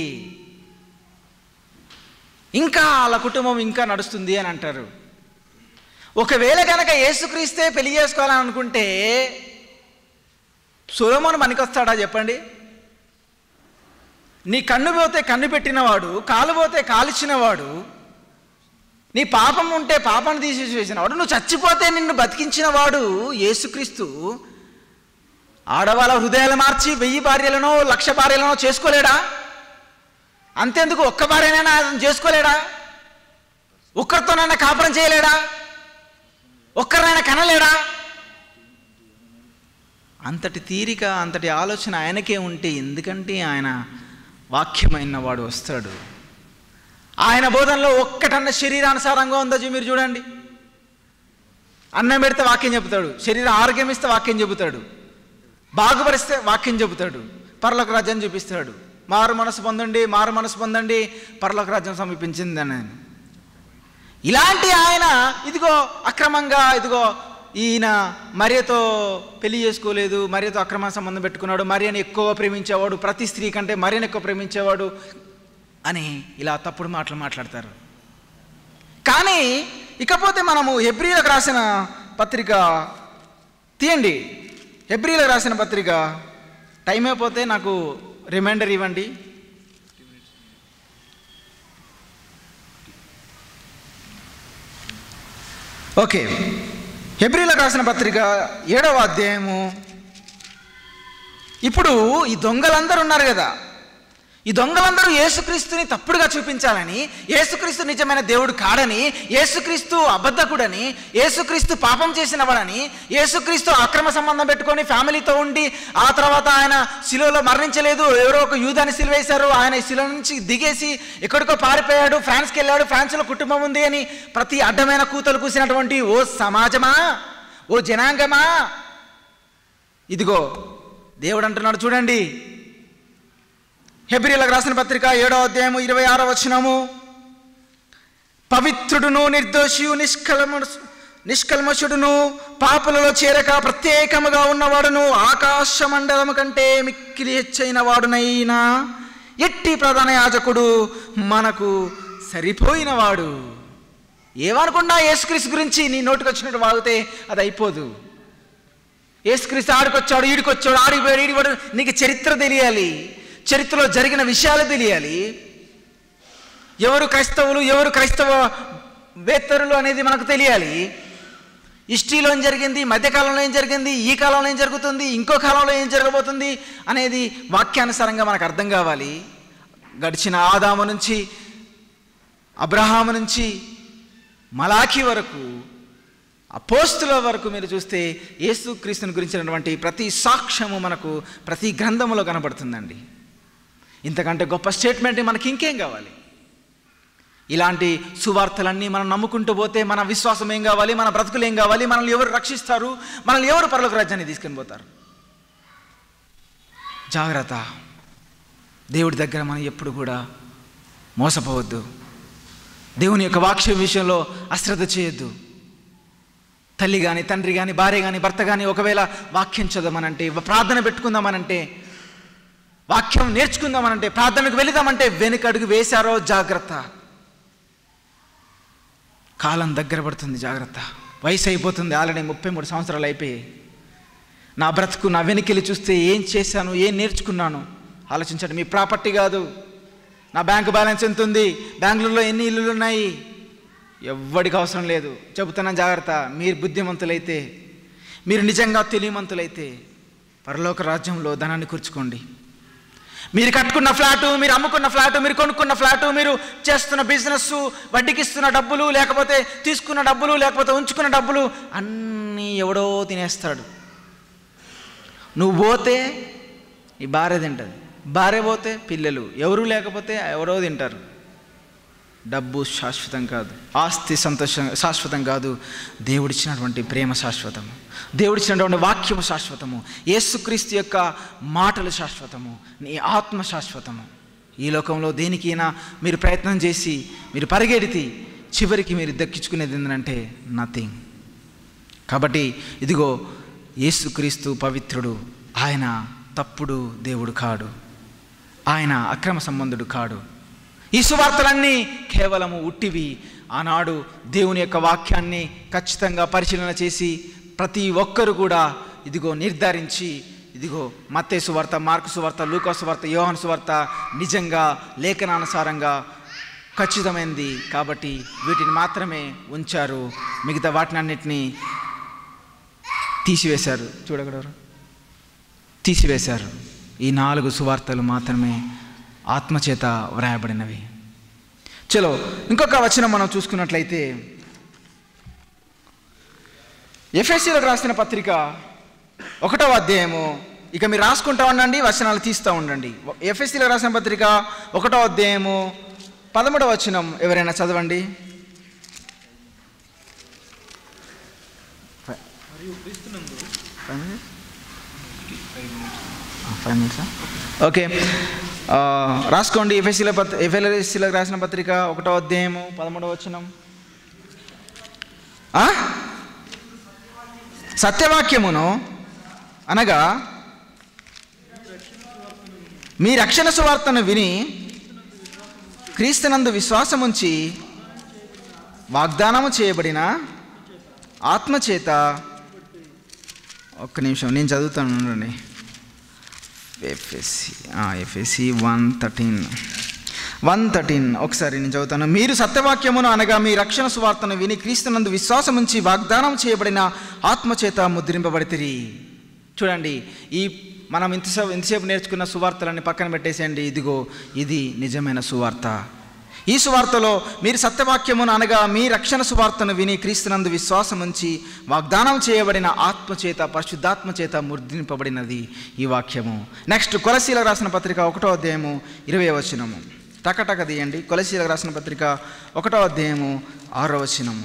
ఇంకా వాళ్ళ కుటుంబం ఇంకా నడుస్తుంది అని అంటారు ఒకవేళ కనుక యేసుక్రీస్తే పెళ్లి చేసుకోవాలని అనుకుంటే సులమోను పనికొస్తాడా చెప్పండి నీ కన్ను పోతే కన్ను పెట్టినవాడు కాలు పోతే కాలిచ్చినవాడు నీ పాపం ఉంటే పాపాన్ని తీసేసి వేసినవాడు నువ్వు చచ్చిపోతే నిన్ను బతికించినవాడు యేసుక్రీస్తు ఆడవాళ్ళ హృదయాలు మార్చి వెయ్యి భార్యలను లక్ష భార్యలను చేసుకోలేడా అంతేందుకు ఒక్క భార్యనైనా అతను చేసుకోలేడా ఒక్కరితోనైనా కాపురం చేయలేడా ఒక్కరినైనా కనలేడా అంతటి తీరిక అంతటి ఆలోచన ఆయనకే ఉంటే ఎందుకంటే ఆయన వాక్యమైన వాడు వస్తాడు ఆయన బోధనలో ఒక్కటన్న శరీరానుసారంగా ఉందో చూ- మీరు చూడండి అన్నం పెడితే వాక్యం చెబుతాడు శరీరం ఆరోగ్యం ఇస్తే వాక్యం చెబుతాడు బాగుపరిస్తే వాక్యం చెబుతాడు పరలోక రాజ్యం చూపిస్తాడు మారు మనసు పొందండి మారు మనసు పొందండి పరలోక రాజ్యం సమీపించింది అని ఆయన. ఇలాంటి ఆయన ఇదిగో అక్రమంగా ఇదిగో ఈయన మరియతో పెళ్లి చేసుకోలేదు మరియతో అక్రమ సంబంధం పెట్టుకున్నాడు మరియని ఎక్కువ ప్రేమించేవాడు ప్రతి స్త్రీ కంటే మరియని ఎక్కువ ప్రేమించేవాడు అని ఇలా తప్పుడు మాటలు మాట్లాడతారు కానీ ఇకపోతే మనము హెబ్రిలకు రాసిన పత్రిక తీయండి హెబ్రిలకు రాసిన పత్రిక టైం అయిపోతే నాకు రిమైండర్ ఇవ్వండి ఓకే హెబ్రిలకు రాసిన పత్రిక ఏడవ అధ్యాయము ఇప్పుడు ఈ దొంగలందరూ ఉన్నారు కదా ఈ దొంగలందరూ యేసుక్రీస్తుని తప్పుడుగా చూపించాలని యేసుక్రీస్తు నిజమైన దేవుడు కాడని యేసుక్రీస్తు అబద్ధకుడని యేసుక్రీస్తు పాపం చేసిన వాడని యేసుక్రీస్తు అక్రమ సంబంధం పెట్టుకొని ఫ్యామిలీతో ఉండి ఆ తర్వాత ఆయన శిలువలో మరణించలేదు ఎవరో ఒక యూదాన్ని సిలువేశారు ఆయన శిలువ నుంచి దిగేసి ఎక్కడికో పారిపోయాడు ఫ్రాన్స్కి వెళ్ళాడు ఫ్రాన్స్లో కుటుంబం ఉంది అని ప్రతి అడ్డమైన కూతలు కూసినటువంటి ఓ సమాజమా ఓ జనాంగమా ఇదిగో దేవుడు అంటున్నాడు చూడండి హెబ్రిలకు రాసిన పత్రిక ఏడో అధ్యాయము ఇరవై ఆరో వచనము పవిత్రుడును నిర్దోషియు నిష్కల్మ నిష్కల్మషుడును పాపులలో చేరక ప్రత్యేకముగా ఉన్నవాడును ఆకాశ మండలము కంటే మిక్కిలి హెచ్చైన వాడునైనా ఎట్టి ప్రధాన యాజకుడు మనకు సరిపోయినవాడు ఏమనుకున్నా యేసుక్రీస్తు గురించి నీ నోటికి వచ్చినట్టు వాగితే అది అయిపోదు యేసుక్రీస్తు ఆడికొచ్చాడు ఈడికొచ్చాడు ఆడిపోయాడు ఈడిపోయాడు నీకు చరిత్ర తెలియాలి చరిత్రలో జరిగిన విషయాలు తెలియాలి ఎవరు క్రైస్తవులు ఎవరు క్రైస్తవ వేత్తరులు అనేది మనకు తెలియాలి హిస్టరీలో ఏం జరిగింది మధ్యకాలంలో ఏం జరిగింది ఈ కాలంలో ఏం జరుగుతుంది ఇంకో కాలంలో ఏం జరగబోతుంది అనేది వాక్యానుసారంగా మనకు అర్థం కావాలి గడిచిన ఆదాము నుంచి అబ్రహాము నుంచి మలాఖీ వరకు అపోస్తుల వరకు మీరు చూస్తే యేసుక్రీస్తుని గురించినటువంటి ప్రతి సాక్ష్యము మనకు ప్రతి గ్రంథములో కనబడుతుందండి ఇంతకంటే గొప్ప స్టేట్మెంట్ మనకి ఇంకేం కావాలి ఇలాంటి సువార్తలన్నీ మనం నమ్ముకుంటూ పోతే మన విశ్వాసం ఏం కావాలి మన బ్రతుకులు ఏం కావాలి మనల్ని ఎవరు రక్షిస్తారు మనల్ని ఎవరు పరలోక రాజ్యాన్ని తీసుకొని పోతారు జాగ్రత్త దేవుడి దగ్గర మనం ఎప్పుడు కూడా మోసపోవద్దు దేవుని యొక్క వాక్యం విషయంలో అశ్రద్ధ చేయొద్దు తల్లి కానీ తండ్రి కానీ భార్య కానీ భర్త కానీ ఒకవేళ వాక్యం చదవమనంటే ప్రార్థన పెట్టుకుందామనంటే వాక్యం నేర్చుకుందామనంటే ప్రార్థనకు వెళదామంటే వెనుకడుగు వేశారో జాగ్రత్త కాలం దగ్గర పడుతుంది జాగ్రత్త వయసు అయిపోతుంది ఆల్రెడీ ముప్పై మూడు సంవత్సరాలు అయిపోయాయి నా బ్రతుకు నా వెనుకెళ్ళి చూస్తే ఏం చేశాను ఏం నేర్చుకున్నాను ఆలోచించండి మీ ప్రాపర్టీ కాదు నా బ్యాంక్ బ్యాలెన్స్ ఎంత ఉంది బెంగళూరులో ఎన్ని ఇల్లులు ఉన్నాయి ఎవ్వడికి అవసరం లేదు చెబుతున్నాను జాగ్రత్త మీరు బుద్ధిమంతులైతే మీరు నిజంగా తెలియమంతులైతే పరలోక రాజ్యంలో ధనాన్ని కూర్చుకోండి మీరు కట్టుకున్న ఫ్లాటు మీరు అమ్ముకున్న ఫ్లాటు మీరు కొనుక్కున్న ఫ్లాటు మీరు చేస్తున్న బిజినెస్ వడ్డీకి ఇస్తున్న డబ్బులు లేకపోతే తీసుకున్న డబ్బులు లేకపోతే ఉంచుకున్న డబ్బులు అన్నీ ఎవడో తినేస్తాడు నువ్వు పోతే ఈ భార్య తింటుంది భార్య పోతే పిల్లలు ఎవరు లేకపోతే ఎవరో తింటారు డబ్బు శాశ్వతం కాదు ఆస్తి సంతోషం శాశ్వతం కాదు దేవుడిచ్చినటువంటి ప్రేమ శాశ్వతము దేవుడిచ్చినటువంటి వాక్యము శాశ్వతము యేసుక్రీస్తు యొక్క మాటలు శాశ్వతము నీ ఆత్మ శాశ్వతము ఈ లోకంలో దేనికైనా మీరు ప్రయత్నం చేసి మీరు పరిగెడితే చివరికి మీరు దక్కించుకునేది ఏంటంటే నథింగ్ కాబట్టి ఇదిగో యేసుక్రీస్తు పవిత్రుడు ఆయన తప్పుడు దేవుడు కాడు ఆయన అక్రమ సంబంధుడు కాడు ఈ సువార్తలన్నీ కేవలము ఉట్టివి ఆనాడు దేవుని యొక్క వాక్యాన్ని ఖచ్చితంగా పరిశీలన చేసి ప్రతి ఒక్కరు కూడా ఇదిగో నిర్ధారించి ఇదిగో మత్తే సువార్త మార్కు సువార్త లూకా సువార్త యోహన్ సువార్త నిజంగా లేఖనానుసారంగా ఖచ్చితమైనది కాబట్టి వీటిని మాత్రమే ఉంచారు మిగతా వాటినన్నిటినీ తీసివేశారు చూడగలరు తీసివేశారు ఈ నాలుగు సువార్తలు మాత్రమే ఆత్మచేత వ్రాయబడినవి చలో ఇంకొక వచనం మనం చూసుకున్నట్లయితే ఎఫ్ఎస్సీలకు రాసిన పత్రిక ఒకటవ అధ్యాయము ఇక మీరు రాసుకుంటా ఉండండి వచనాలు తీస్తూ ఉండండి ఎఫ్ఎస్సీలకు రాసిన పత్రిక ఒకటో అధ్యాయము పదమూడవ వచనం ఎవరైనా చదవండి ఫైవ్ మినిట్సా ఓకే ఆ, రాసుకోండి ఎఫ్ఎస్సీల పత్ర ఎఫ్ఎల్ఎస్సీలకు రాసిన పత్రిక ఒకటో అధ్యాయము పదమూడవ వచనం ఆ? సత్యవాక్యమును అనగా మీ రక్షణ సువార్తను విని క్రీస్తునందు విశ్వాసముంచి వాగ్దానము చేయబడిన ఆత్మచేత ఒక్క నిమిషం నేను చదువుతాను ఉండండి FSC FSC one thirteen one thirteen ఒకసారి నేను చదువుతాను మీరు సత్యవాక్యమును అనగా మీ రక్షణ సువార్తను విని క్రీస్తునందు విశ్వాసం ఉంచి వాగ్దానం చేయబడిన ఆత్మచేత ముద్రింపబడితిరి చూడండి ఈ మనం ఇంతసేపు ఇంతసేపు నేర్చుకున్న సువార్తలన్నీ పక్కన పెట్టేసేయండి ఇదిగో ఇది నిజమైన సువార్త ఈ సువార్తలో మీరు సత్యవాక్యమును అనగా మీ రక్షణ సువార్తను విని క్రీస్తునందు విశ్వాసం ఉంచి వాగ్దానం చేయబడిన ఆత్మచేత పరిశుద్ధాత్మ చేత ముద్రింపబడినది ఈ వాక్యము నెక్స్ట్ కొలసీలకు రాసిన పత్రిక ఒకటో అధ్యాయము ఇరవై వచనము టకటక తీయండి కొలసీలకు రాసిన పత్రిక ఒకటో అధ్యాయము ఆరో వచనము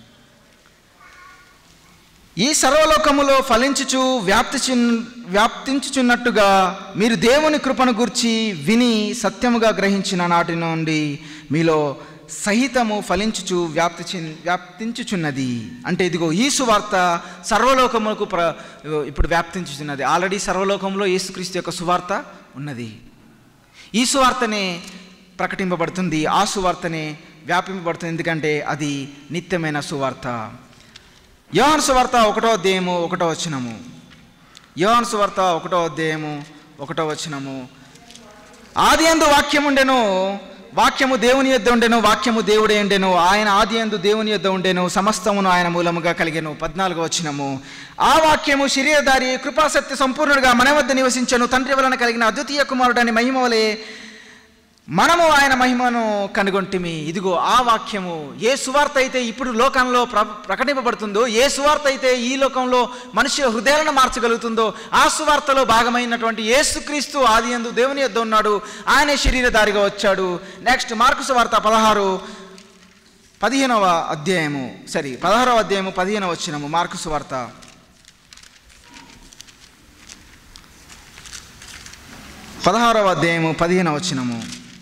ఈ సర్వలోకములో ఫలించుచు వ్యాప్తి వ్యాప్తించుచున్నట్టుగా మీరు దేవుని కృపను గుర్చి విని సత్యముగా గ్రహించిన నాటి నుండి మీలో సహితము ఫలించుచు వ్యాప్తి చి- వ్యాప్తించుచున్నది అంటే ఇదిగో ఈ సువార్త సర్వలోకములకు ప్ర ఇప్పుడు వ్యాప్తించుచున్నది ఆల్రెడీ సర్వలోకంలో యేసుక్రీస్తు యొక్క సువార్త ఉన్నది ఈ సువార్తనే ప్రకటింపబడుతుంది ఆ సువార్తనే వ్యాపింపబడుతుంది ఎందుకంటే అది నిత్యమైన సువార్త యోహాను సువార్త ఒకటో అధ్యాయము ఒకటో వచనము యోహాను సువార్త ఒకటో అధ్యాయము ఒకటో వచనము ఆది అందు వాక్యం ఉండెను వాక్యము దేవుని యొద్ద ఉండెను వాక్యము దేవుడే ఉండెను ఆయన ఆది ఎందు దేవుని యొద్ద ఉండెను సమస్తమును ఆయన మూలముగా కలిగెను పద్నాలుగు వచ్చినము ఆ వాక్యము శరీరధారి కృపాసత్య సంపూర్ణుడిగా మన వద్ద నివసించను తండ్రి వలన కలిగిన అద్వితీయ కుమారుడని మహిమవలే మనము ఆయన మహిమను కనుగొంటిమి ఇదిగో ఆ వాక్యము ఏ సువార్త అయితే ఇప్పుడు లోకంలో ప్ర ప్రకటింపబడుతుందో ఏ సువార్త అయితే ఈ లోకంలో మనుషుల హృదయాలను మార్చగలుగుతుందో ఆ సువార్తలో భాగమైనటువంటి యేసుక్రీస్తు ఆది యందు దేవుని యొద్ద ఉన్నాడు ఆయన శరీరధారిగా వచ్చాడు నెక్స్ట్ మార్కు సువార్త పదహారు పదిహేనవ అధ్యాయము సరి పదహారవ అధ్యాయము పదిహేనవ వచ్చినము మార్కు సువార్త పదహారవ అధ్యాయము పదిహేనవ వచ్చినము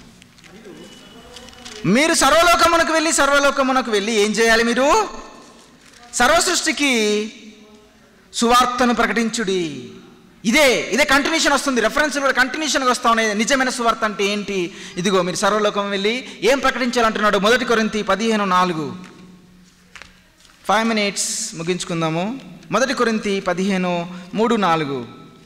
మీరు సర్వలోకమునకు వెళ్ళి సర్వలోకమునకు వెళ్ళి ఏం చేయాలి మీరు సర్వ సృష్టికి సువార్తను ప్రకటించుడి ఇదే ఇదే కంటిన్యూషన్ వస్తుంది రెఫరెన్స్ కూడా కంటిన్యూషన్గా వస్తా ఉన్నాయి నిజమైన సువార్త అంటే ఏంటి ఇదిగో మీరు సర్వలోకం వెళ్ళి ఏం ప్రకటించాలంటున్నాడు మొదటి కొరింతి పదిహేను నాలుగు ఫైవ్ మినిట్స్ ముగించుకుందాము మొదటి కొరింతి పదిహేను మూడు నాలుగు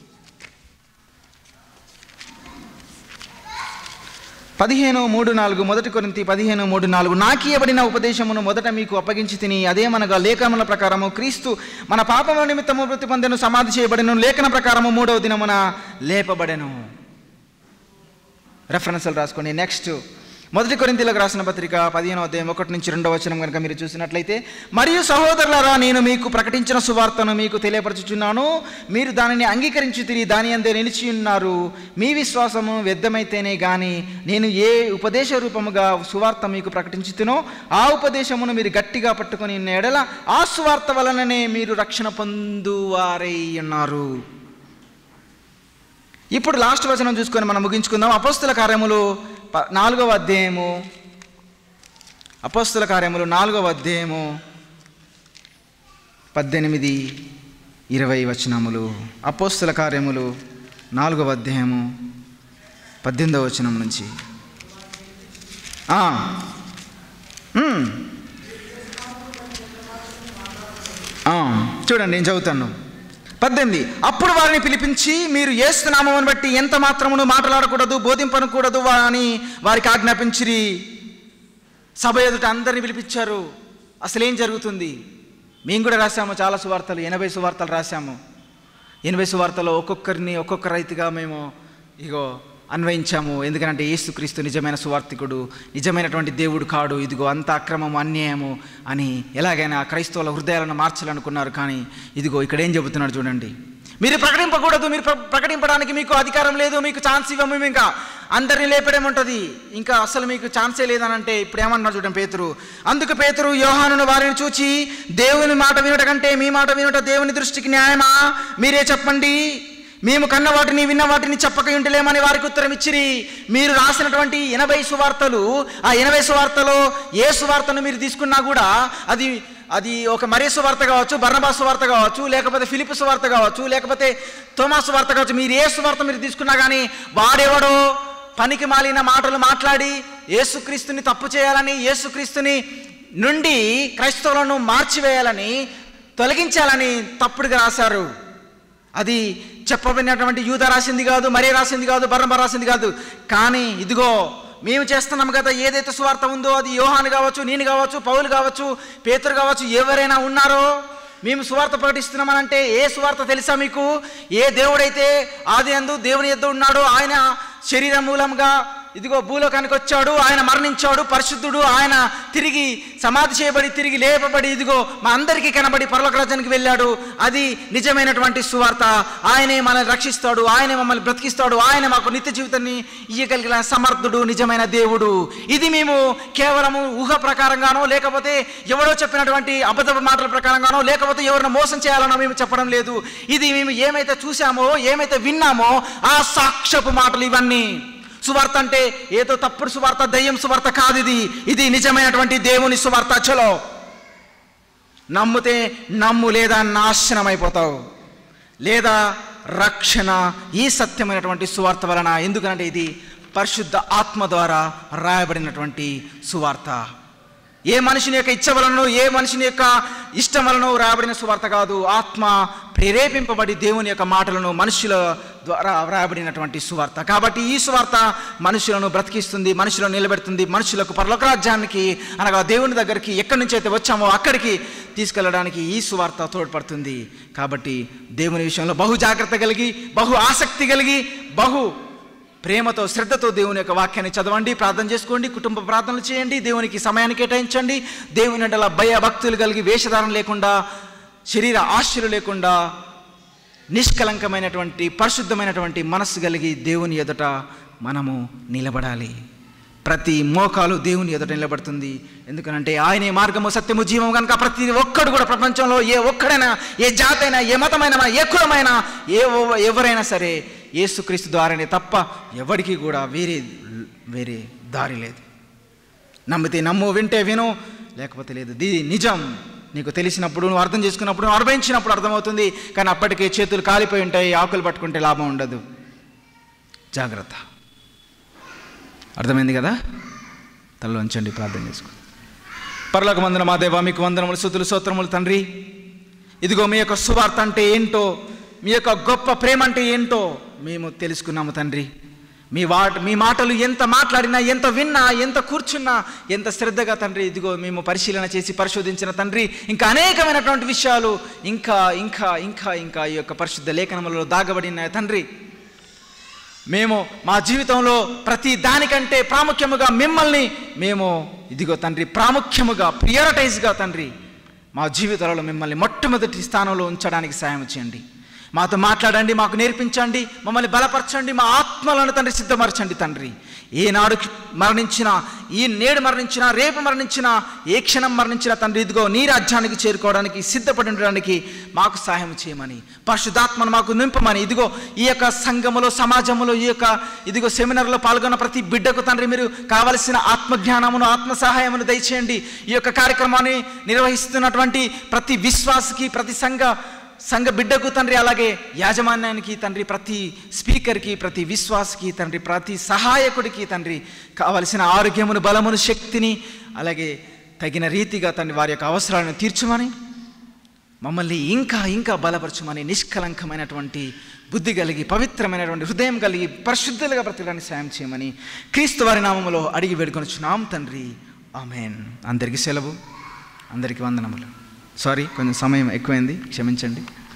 పదిహేను మూడు నాలుగు మొదటి కొరింతి పదిహేను మూడు నాలుగు నాకీయబడిన ఉపదేశమును మొదట మీకు అప్పగించి తిని అదేమనగా లేఖనముల ప్రకారము క్రీస్తు మన పాపముల నిమిత్తము మృతి పొందెను సమాధి చేయబడెను లేఖన ప్రకారము మూడవ దినమున లేపబడెను రెఫరెన్స్లు రాసుకోండి నెక్స్ట్ మొదటి కొరింతీలకు రాసిన పత్రిక పదిహేనవ అధ్యాయం ఒకటి నుంచి రెండవ వచనం కనుక మీరు చూసినట్లయితే మరియు సహోదరులారా నేను మీకు ప్రకటించిన సువార్తను మీకు తెలియపరచుచున్నాను మీరు దానిని అంగీకరించి తిరిగి దాని అందే నిలిచి ఉన్నారు మీ విశ్వాసము వ్యర్థమైతేనే గాని నేను ఏ ఉపదేశ రూపముగా సువార్త మీకు ప్రకటించుతునో ఆ ఉపదేశమును మీరు గట్టిగా పట్టుకొని ఉన్న ఎడల ఆ సువార్త వలననే మీరు రక్షణ పొందువారై ఉన్నారు ఇప్పుడు లాస్ట్ వచనం చూసుకొని మనం ముగించుకుందాం అపోస్తుల కార్యములు ప- నాలుగవ అధ్యాయము అపోస్తుల కార్యములు నాలుగవ అధ్యాయము పద్దెనిమిది ఇరవై వచనములు అపోస్తుల కార్యములు నాలుగవ అధ్యాయము పద్దెనిమిదవ వచనం నుంచి ఆ. మ్మ్. ఆ, చూడండి నేను చదువుతాను పద్దెనిమిది అప్పుడు వారిని పిలిపించి మీరు ఏస్తున్నామని బట్టి ఎంత మాత్రమును మాట్లాడకూడదు బోధింపనకూడదు వా- అని వారికి ఆజ్ఞాపించిరి సభ ఎదుట అందరిని పిలిపించారు అసలు ఏం జరుగుతుంది మేము కూడా రాసాము చాలా సువార్తలు ఎనభై సువార్తలు రాసాము ఎనభై సువార్తలో ఒక్కొక్కరిని ఒక్కొక్క రైతుగా మేము ఇగో అన్వయించాము ఎందుకంటే యేసుక్రీస్తు నిజమైన సువార్థికుడు నిజమైనటువంటి దేవుడు కాడు ఇదిగో అంత అక్రమము అన్యాయము అని ఎలాగైనా క్రైస్తవుల హృదయాలను మార్చాలనుకున్నారు కానీ ఇదిగో ఇక్కడ ఏం చెబుతున్నాడు చూడండి మీరు ప్రకటింపకూడదు మీరు ప్ర- ప్రకటింపడానికి మీకు అధికారం లేదు మీకు ఛాన్స్ ఇవ్వము మేము ఇంకా అందరినీ లేపడేముంటుంది ఇంకా అసలు మీకు ఛాన్సే లేదనంటే ఇప్పుడు ఏమన్నారు చూడండి పేతురు అందుకు పేతురు యోహానును వారిని చూచి దేవుని మాట వినుట కంటే మీ మాట వినుట దేవుని దృష్టికి న్యాయమా మీరే చెప్పండి మేము కన్న వాటిని విన్న వాటిని చెప్పక ఉంటలేమని వారికి ఉత్తరం ఇచ్చిరి మీరు రాసినటువంటి ఎనభై సువార్తలు ఆ ఎనభై సువార్తలో ఏ సువార్తను మీరు తీసుకున్నా కూడా అది అది ఒక మరీ సువార్త కావచ్చు బర్ణబా సువార్త కావచ్చు లేకపోతే ఫిలిప్ సువార్త కావచ్చు లేకపోతే తోమా సువార్త కావచ్చు మీరు ఏ సువార్త మీరు తీసుకున్నా కానీ వాడెవడో పనికి మాలిన మాటలు మాట్లాడి యేసుక్రీస్తుని తప్పు చేయాలని యేసుక్రీస్తుని నుండి క్రైస్తవులను మార్చివేయాలని తొలగించాలని తప్పుడుగా రాశారు అది చెప్పబడినటువంటి యూద రాసింది కాదు మరే రాసింది కాదు బర్ణబ రాసింది కాదు కానీ ఇదిగో మేము చేస్తున్నాం కదా ఏదైతే సువార్త ఉందో అది యోహాను కావచ్చు నేను కావచ్చు పౌలు కావచ్చు పేతురు కావచ్చు ఎవరైనా ఉన్నారో మేము సువార్త ప్రకటిస్తున్నామనంటే ఏ సువార్త తెలుసా మీకు ఏ దేవుడైతే ఆది అందు దేవుని ఎద్దు ఉన్నాడో ఆయన శరీరం మూలంగా ఇదిగో భూలోకానికి వచ్చాడు ఆయన మరణించాడు పరిశుద్ధుడు ఆయన తిరిగి సమాధి చేయబడి తిరిగి లేపబడి ఇదిగో మా అందరికీ కనబడి పరలోక రాజ్యానికి వెళ్ళాడు అది నిజమైనటువంటి సువార్త ఆయనే మనల్ని రక్షిస్తాడు ఆయనే మమ్మల్ని బ్రతికిస్తాడు ఆయన మాకు నిత్య జీవితాన్ని ఇయ్యగలిగిన సమర్థుడు నిజమైన దేవుడు ఇది మేము కేవలము ఊహ ప్రకారంగానో లేకపోతే ఎవరో చెప్పినటువంటి అబద్ధ మాటల ప్రకారంగానో లేకపోతే ఎవరిని మోసం చేయాలనో మేము చెప్పడం లేదు ఇది మేము ఏమైతే చూసామో ఏమైతే విన్నామో ఆ సాక్ష్యపు మాటలు ఇవన్నీ సువార్త అంటే ఏదో తప్పుడు సువార్త దయ్యం సువార్త కాదు ఇది ఇది నిజమైనటువంటి దేవుని సువార్త చలో నమ్మితే నమ్ము లేదా నాశనం అయిపోతావు లేదా రక్షణ ఈ సత్యమైనటువంటి సువార్త వలన ఎందుకంటే ఇది పరిశుద్ధ ఆత్మ ద్వారా రాయబడినటువంటి సువార్త ఏ మనుషుని యొక్క ఇచ్చ వలనో ఏ మనుషుని యొక్క ఇష్టం వలనో రాబడిన సువార్త కాదు ఆత్మ ప్రేరేపింపబడి దేవుని యొక్క మాటలను మనుషుల ద్వారా వ్రాయబడినటువంటి సువార్త కాబట్టి ఈ సువార్త మనుషులను బ్రతికిస్తుంది మనుషులను నిలబెడుతుంది మనుషులకు పరలోక రాజ్యానికి అనగా దేవుని దగ్గరికి ఎక్కడి నుంచి అయితే వచ్చామో అక్కడికి తీసుకెళ్ళడానికి ఈ సువార్త తోడ్పడుతుంది కాబట్టి దేవుని విషయంలో బహు జాగ్రత్త కలిగి బహు ఆసక్తి కలిగి బహు ప్రేమతో శ్రద్ధతో దేవుని యొక్క వాక్యాన్ని చదవండి ప్రార్థన చేసుకోండి కుటుంబ ప్రార్థనలు చేయండి దేవునికి సమయాన్ని కేటాయించండి దేవుని అంటే భయ భక్తులు కలిగి వేషధారణ లేకుండా శరీర ఆశలు లేకుండా నిష్కలంకమైనటువంటి పరిశుద్ధమైనటువంటి మనస్సు కలిగి దేవుని ఎదుట మనము నిలబడాలి ప్రతి మోకాలు దేవుని ఎదుట నిలబడుతుంది ఎందుకనంటే ఆయనే మార్గము సత్యము జీవము కనుక ప్రతి ఒక్కడు కూడా ప్రపంచంలో ఏ ఒక్కడైనా ఏ జాతైనా ఏ మతమైనా ఏ కులమైనా ఏ ఎవ- ఎవరైనా సరే యేసుక్రీస్తు ద్వారానే తప్ప ఎవరికి కూడా వేరే వేరే దారి లేదు నమ్మితే నమ్ము వింటే విను లేకపోతే లేదు ఇది నిజం నీకు తెలిసినప్పుడు నువ్వు అర్థం చేసుకున్నప్పుడు నువ్వు అనుభవించినప్పుడు అర్థమవుతుంది కానీ అప్పటికే చేతులు కాలిపోయి ఉంటాయి ఆకులు పట్టుకుంటే లాభం ఉండదు జాగ్రత్త అర్థమైంది కదా తలలో ఉంచండి ప్రార్థన చేసుకో పరలోక వందన మా దేవ మీకు వందనములు సుతులు సూత్రములు తండ్రి ఇదిగో మీ యొక్క సువార్త అంటే ఏంటో మీ యొక్క గొప్ప ప్రేమ అంటే ఏంటో మేము తెలుసుకున్నాము తండ్రి మీ వాట మీ మాటలు ఎంత మాట్లాడినా ఎంత విన్నా ఎంత కూర్చున్నా ఎంత శ్రద్ధగా తండ్రి ఇదిగో మేము పరిశీలన చేసి పరిశోధించిన తండ్రి ఇంకా అనేకమైనటువంటి విషయాలు ఇంకా ఇంకా ఇంకా ఇంకా ఈ యొక్క పరిశుద్ధ లేఖనములలో దాగబడిన తండ్రి మేము మా జీవితంలో ప్రతి దానికంటే ప్రాముఖ్యముగా మిమ్మల్ని మేము ఇదిగో తండ్రి ప్రాముఖ్యముగా ప్రియారిటైజ్గా తండ్రి మా జీవితాలలో మిమ్మల్ని మొట్టమొదటి స్థానంలో ఉంచడానికి సాయం చేయండి మాతో మాట్లాడండి మాకు నేర్పించండి మమ్మల్ని బలపరచండి మా ఆత్మలను తండ్రి సిద్ధపరచండి తండ్రి ఏనాడు మరణించినా ఈ నేడు మరణించినా రేపు మరణించినా ఏ క్షణం మరణించినా తండ్రి ఇదిగో నీ రాజ్యానికి చేరుకోవడానికి సిద్ధపడి ఉండడానికి మాకు సహాయం చేయమని పరిశుద్ధాత్మను మాకు నింపమని ఇదిగో ఈ యొక్క సంఘములో సమాజంలో ఈ యొక్క ఇదిగో సెమినార్లో పాల్గొన్న ప్రతి బిడ్డకు తండ్రి మీరు కావలసిన ఆత్మజ్ఞానమును ఆత్మ సహాయమును దయచేయండి ఈ యొక్క కార్యక్రమాన్ని నిర్వహిస్తున్నటువంటి ప్రతి విశ్వాసకి ప్రతి సంఘ సంఘ బిడ్డకు తండ్రి అలాగే యాజమాన్యానికి తండ్రి ప్రతి స్పీకర్కి ప్రతి విశ్వాసకి తండ్రి ప్రతి సహాయకుడికి తండ్రి కావలసిన ఆరోగ్యమును బలమును శక్తిని అలాగే తగిన రీతిగా తండ్రి వారి యొక్క అవసరాలను తీర్చమని మమ్మల్ని ఇంకా ఇంకా బలపరచమని నిష్కలంకమైనటువంటి బుద్ధి కలిగి పవిత్రమైనటువంటి హృదయం కలిగి పరిశుద్ధులుగా బ్రతకడానికి సాయం చేయమని క్రీస్తు వారి నామములో అడిగి వేడుకొనిచున్నాం తండ్రి ఆమెన్ అందరికీ సెలవు అందరికీ వందనములు సారీ కొంచెం సమయం ఎక్కువైంది క్షమించండి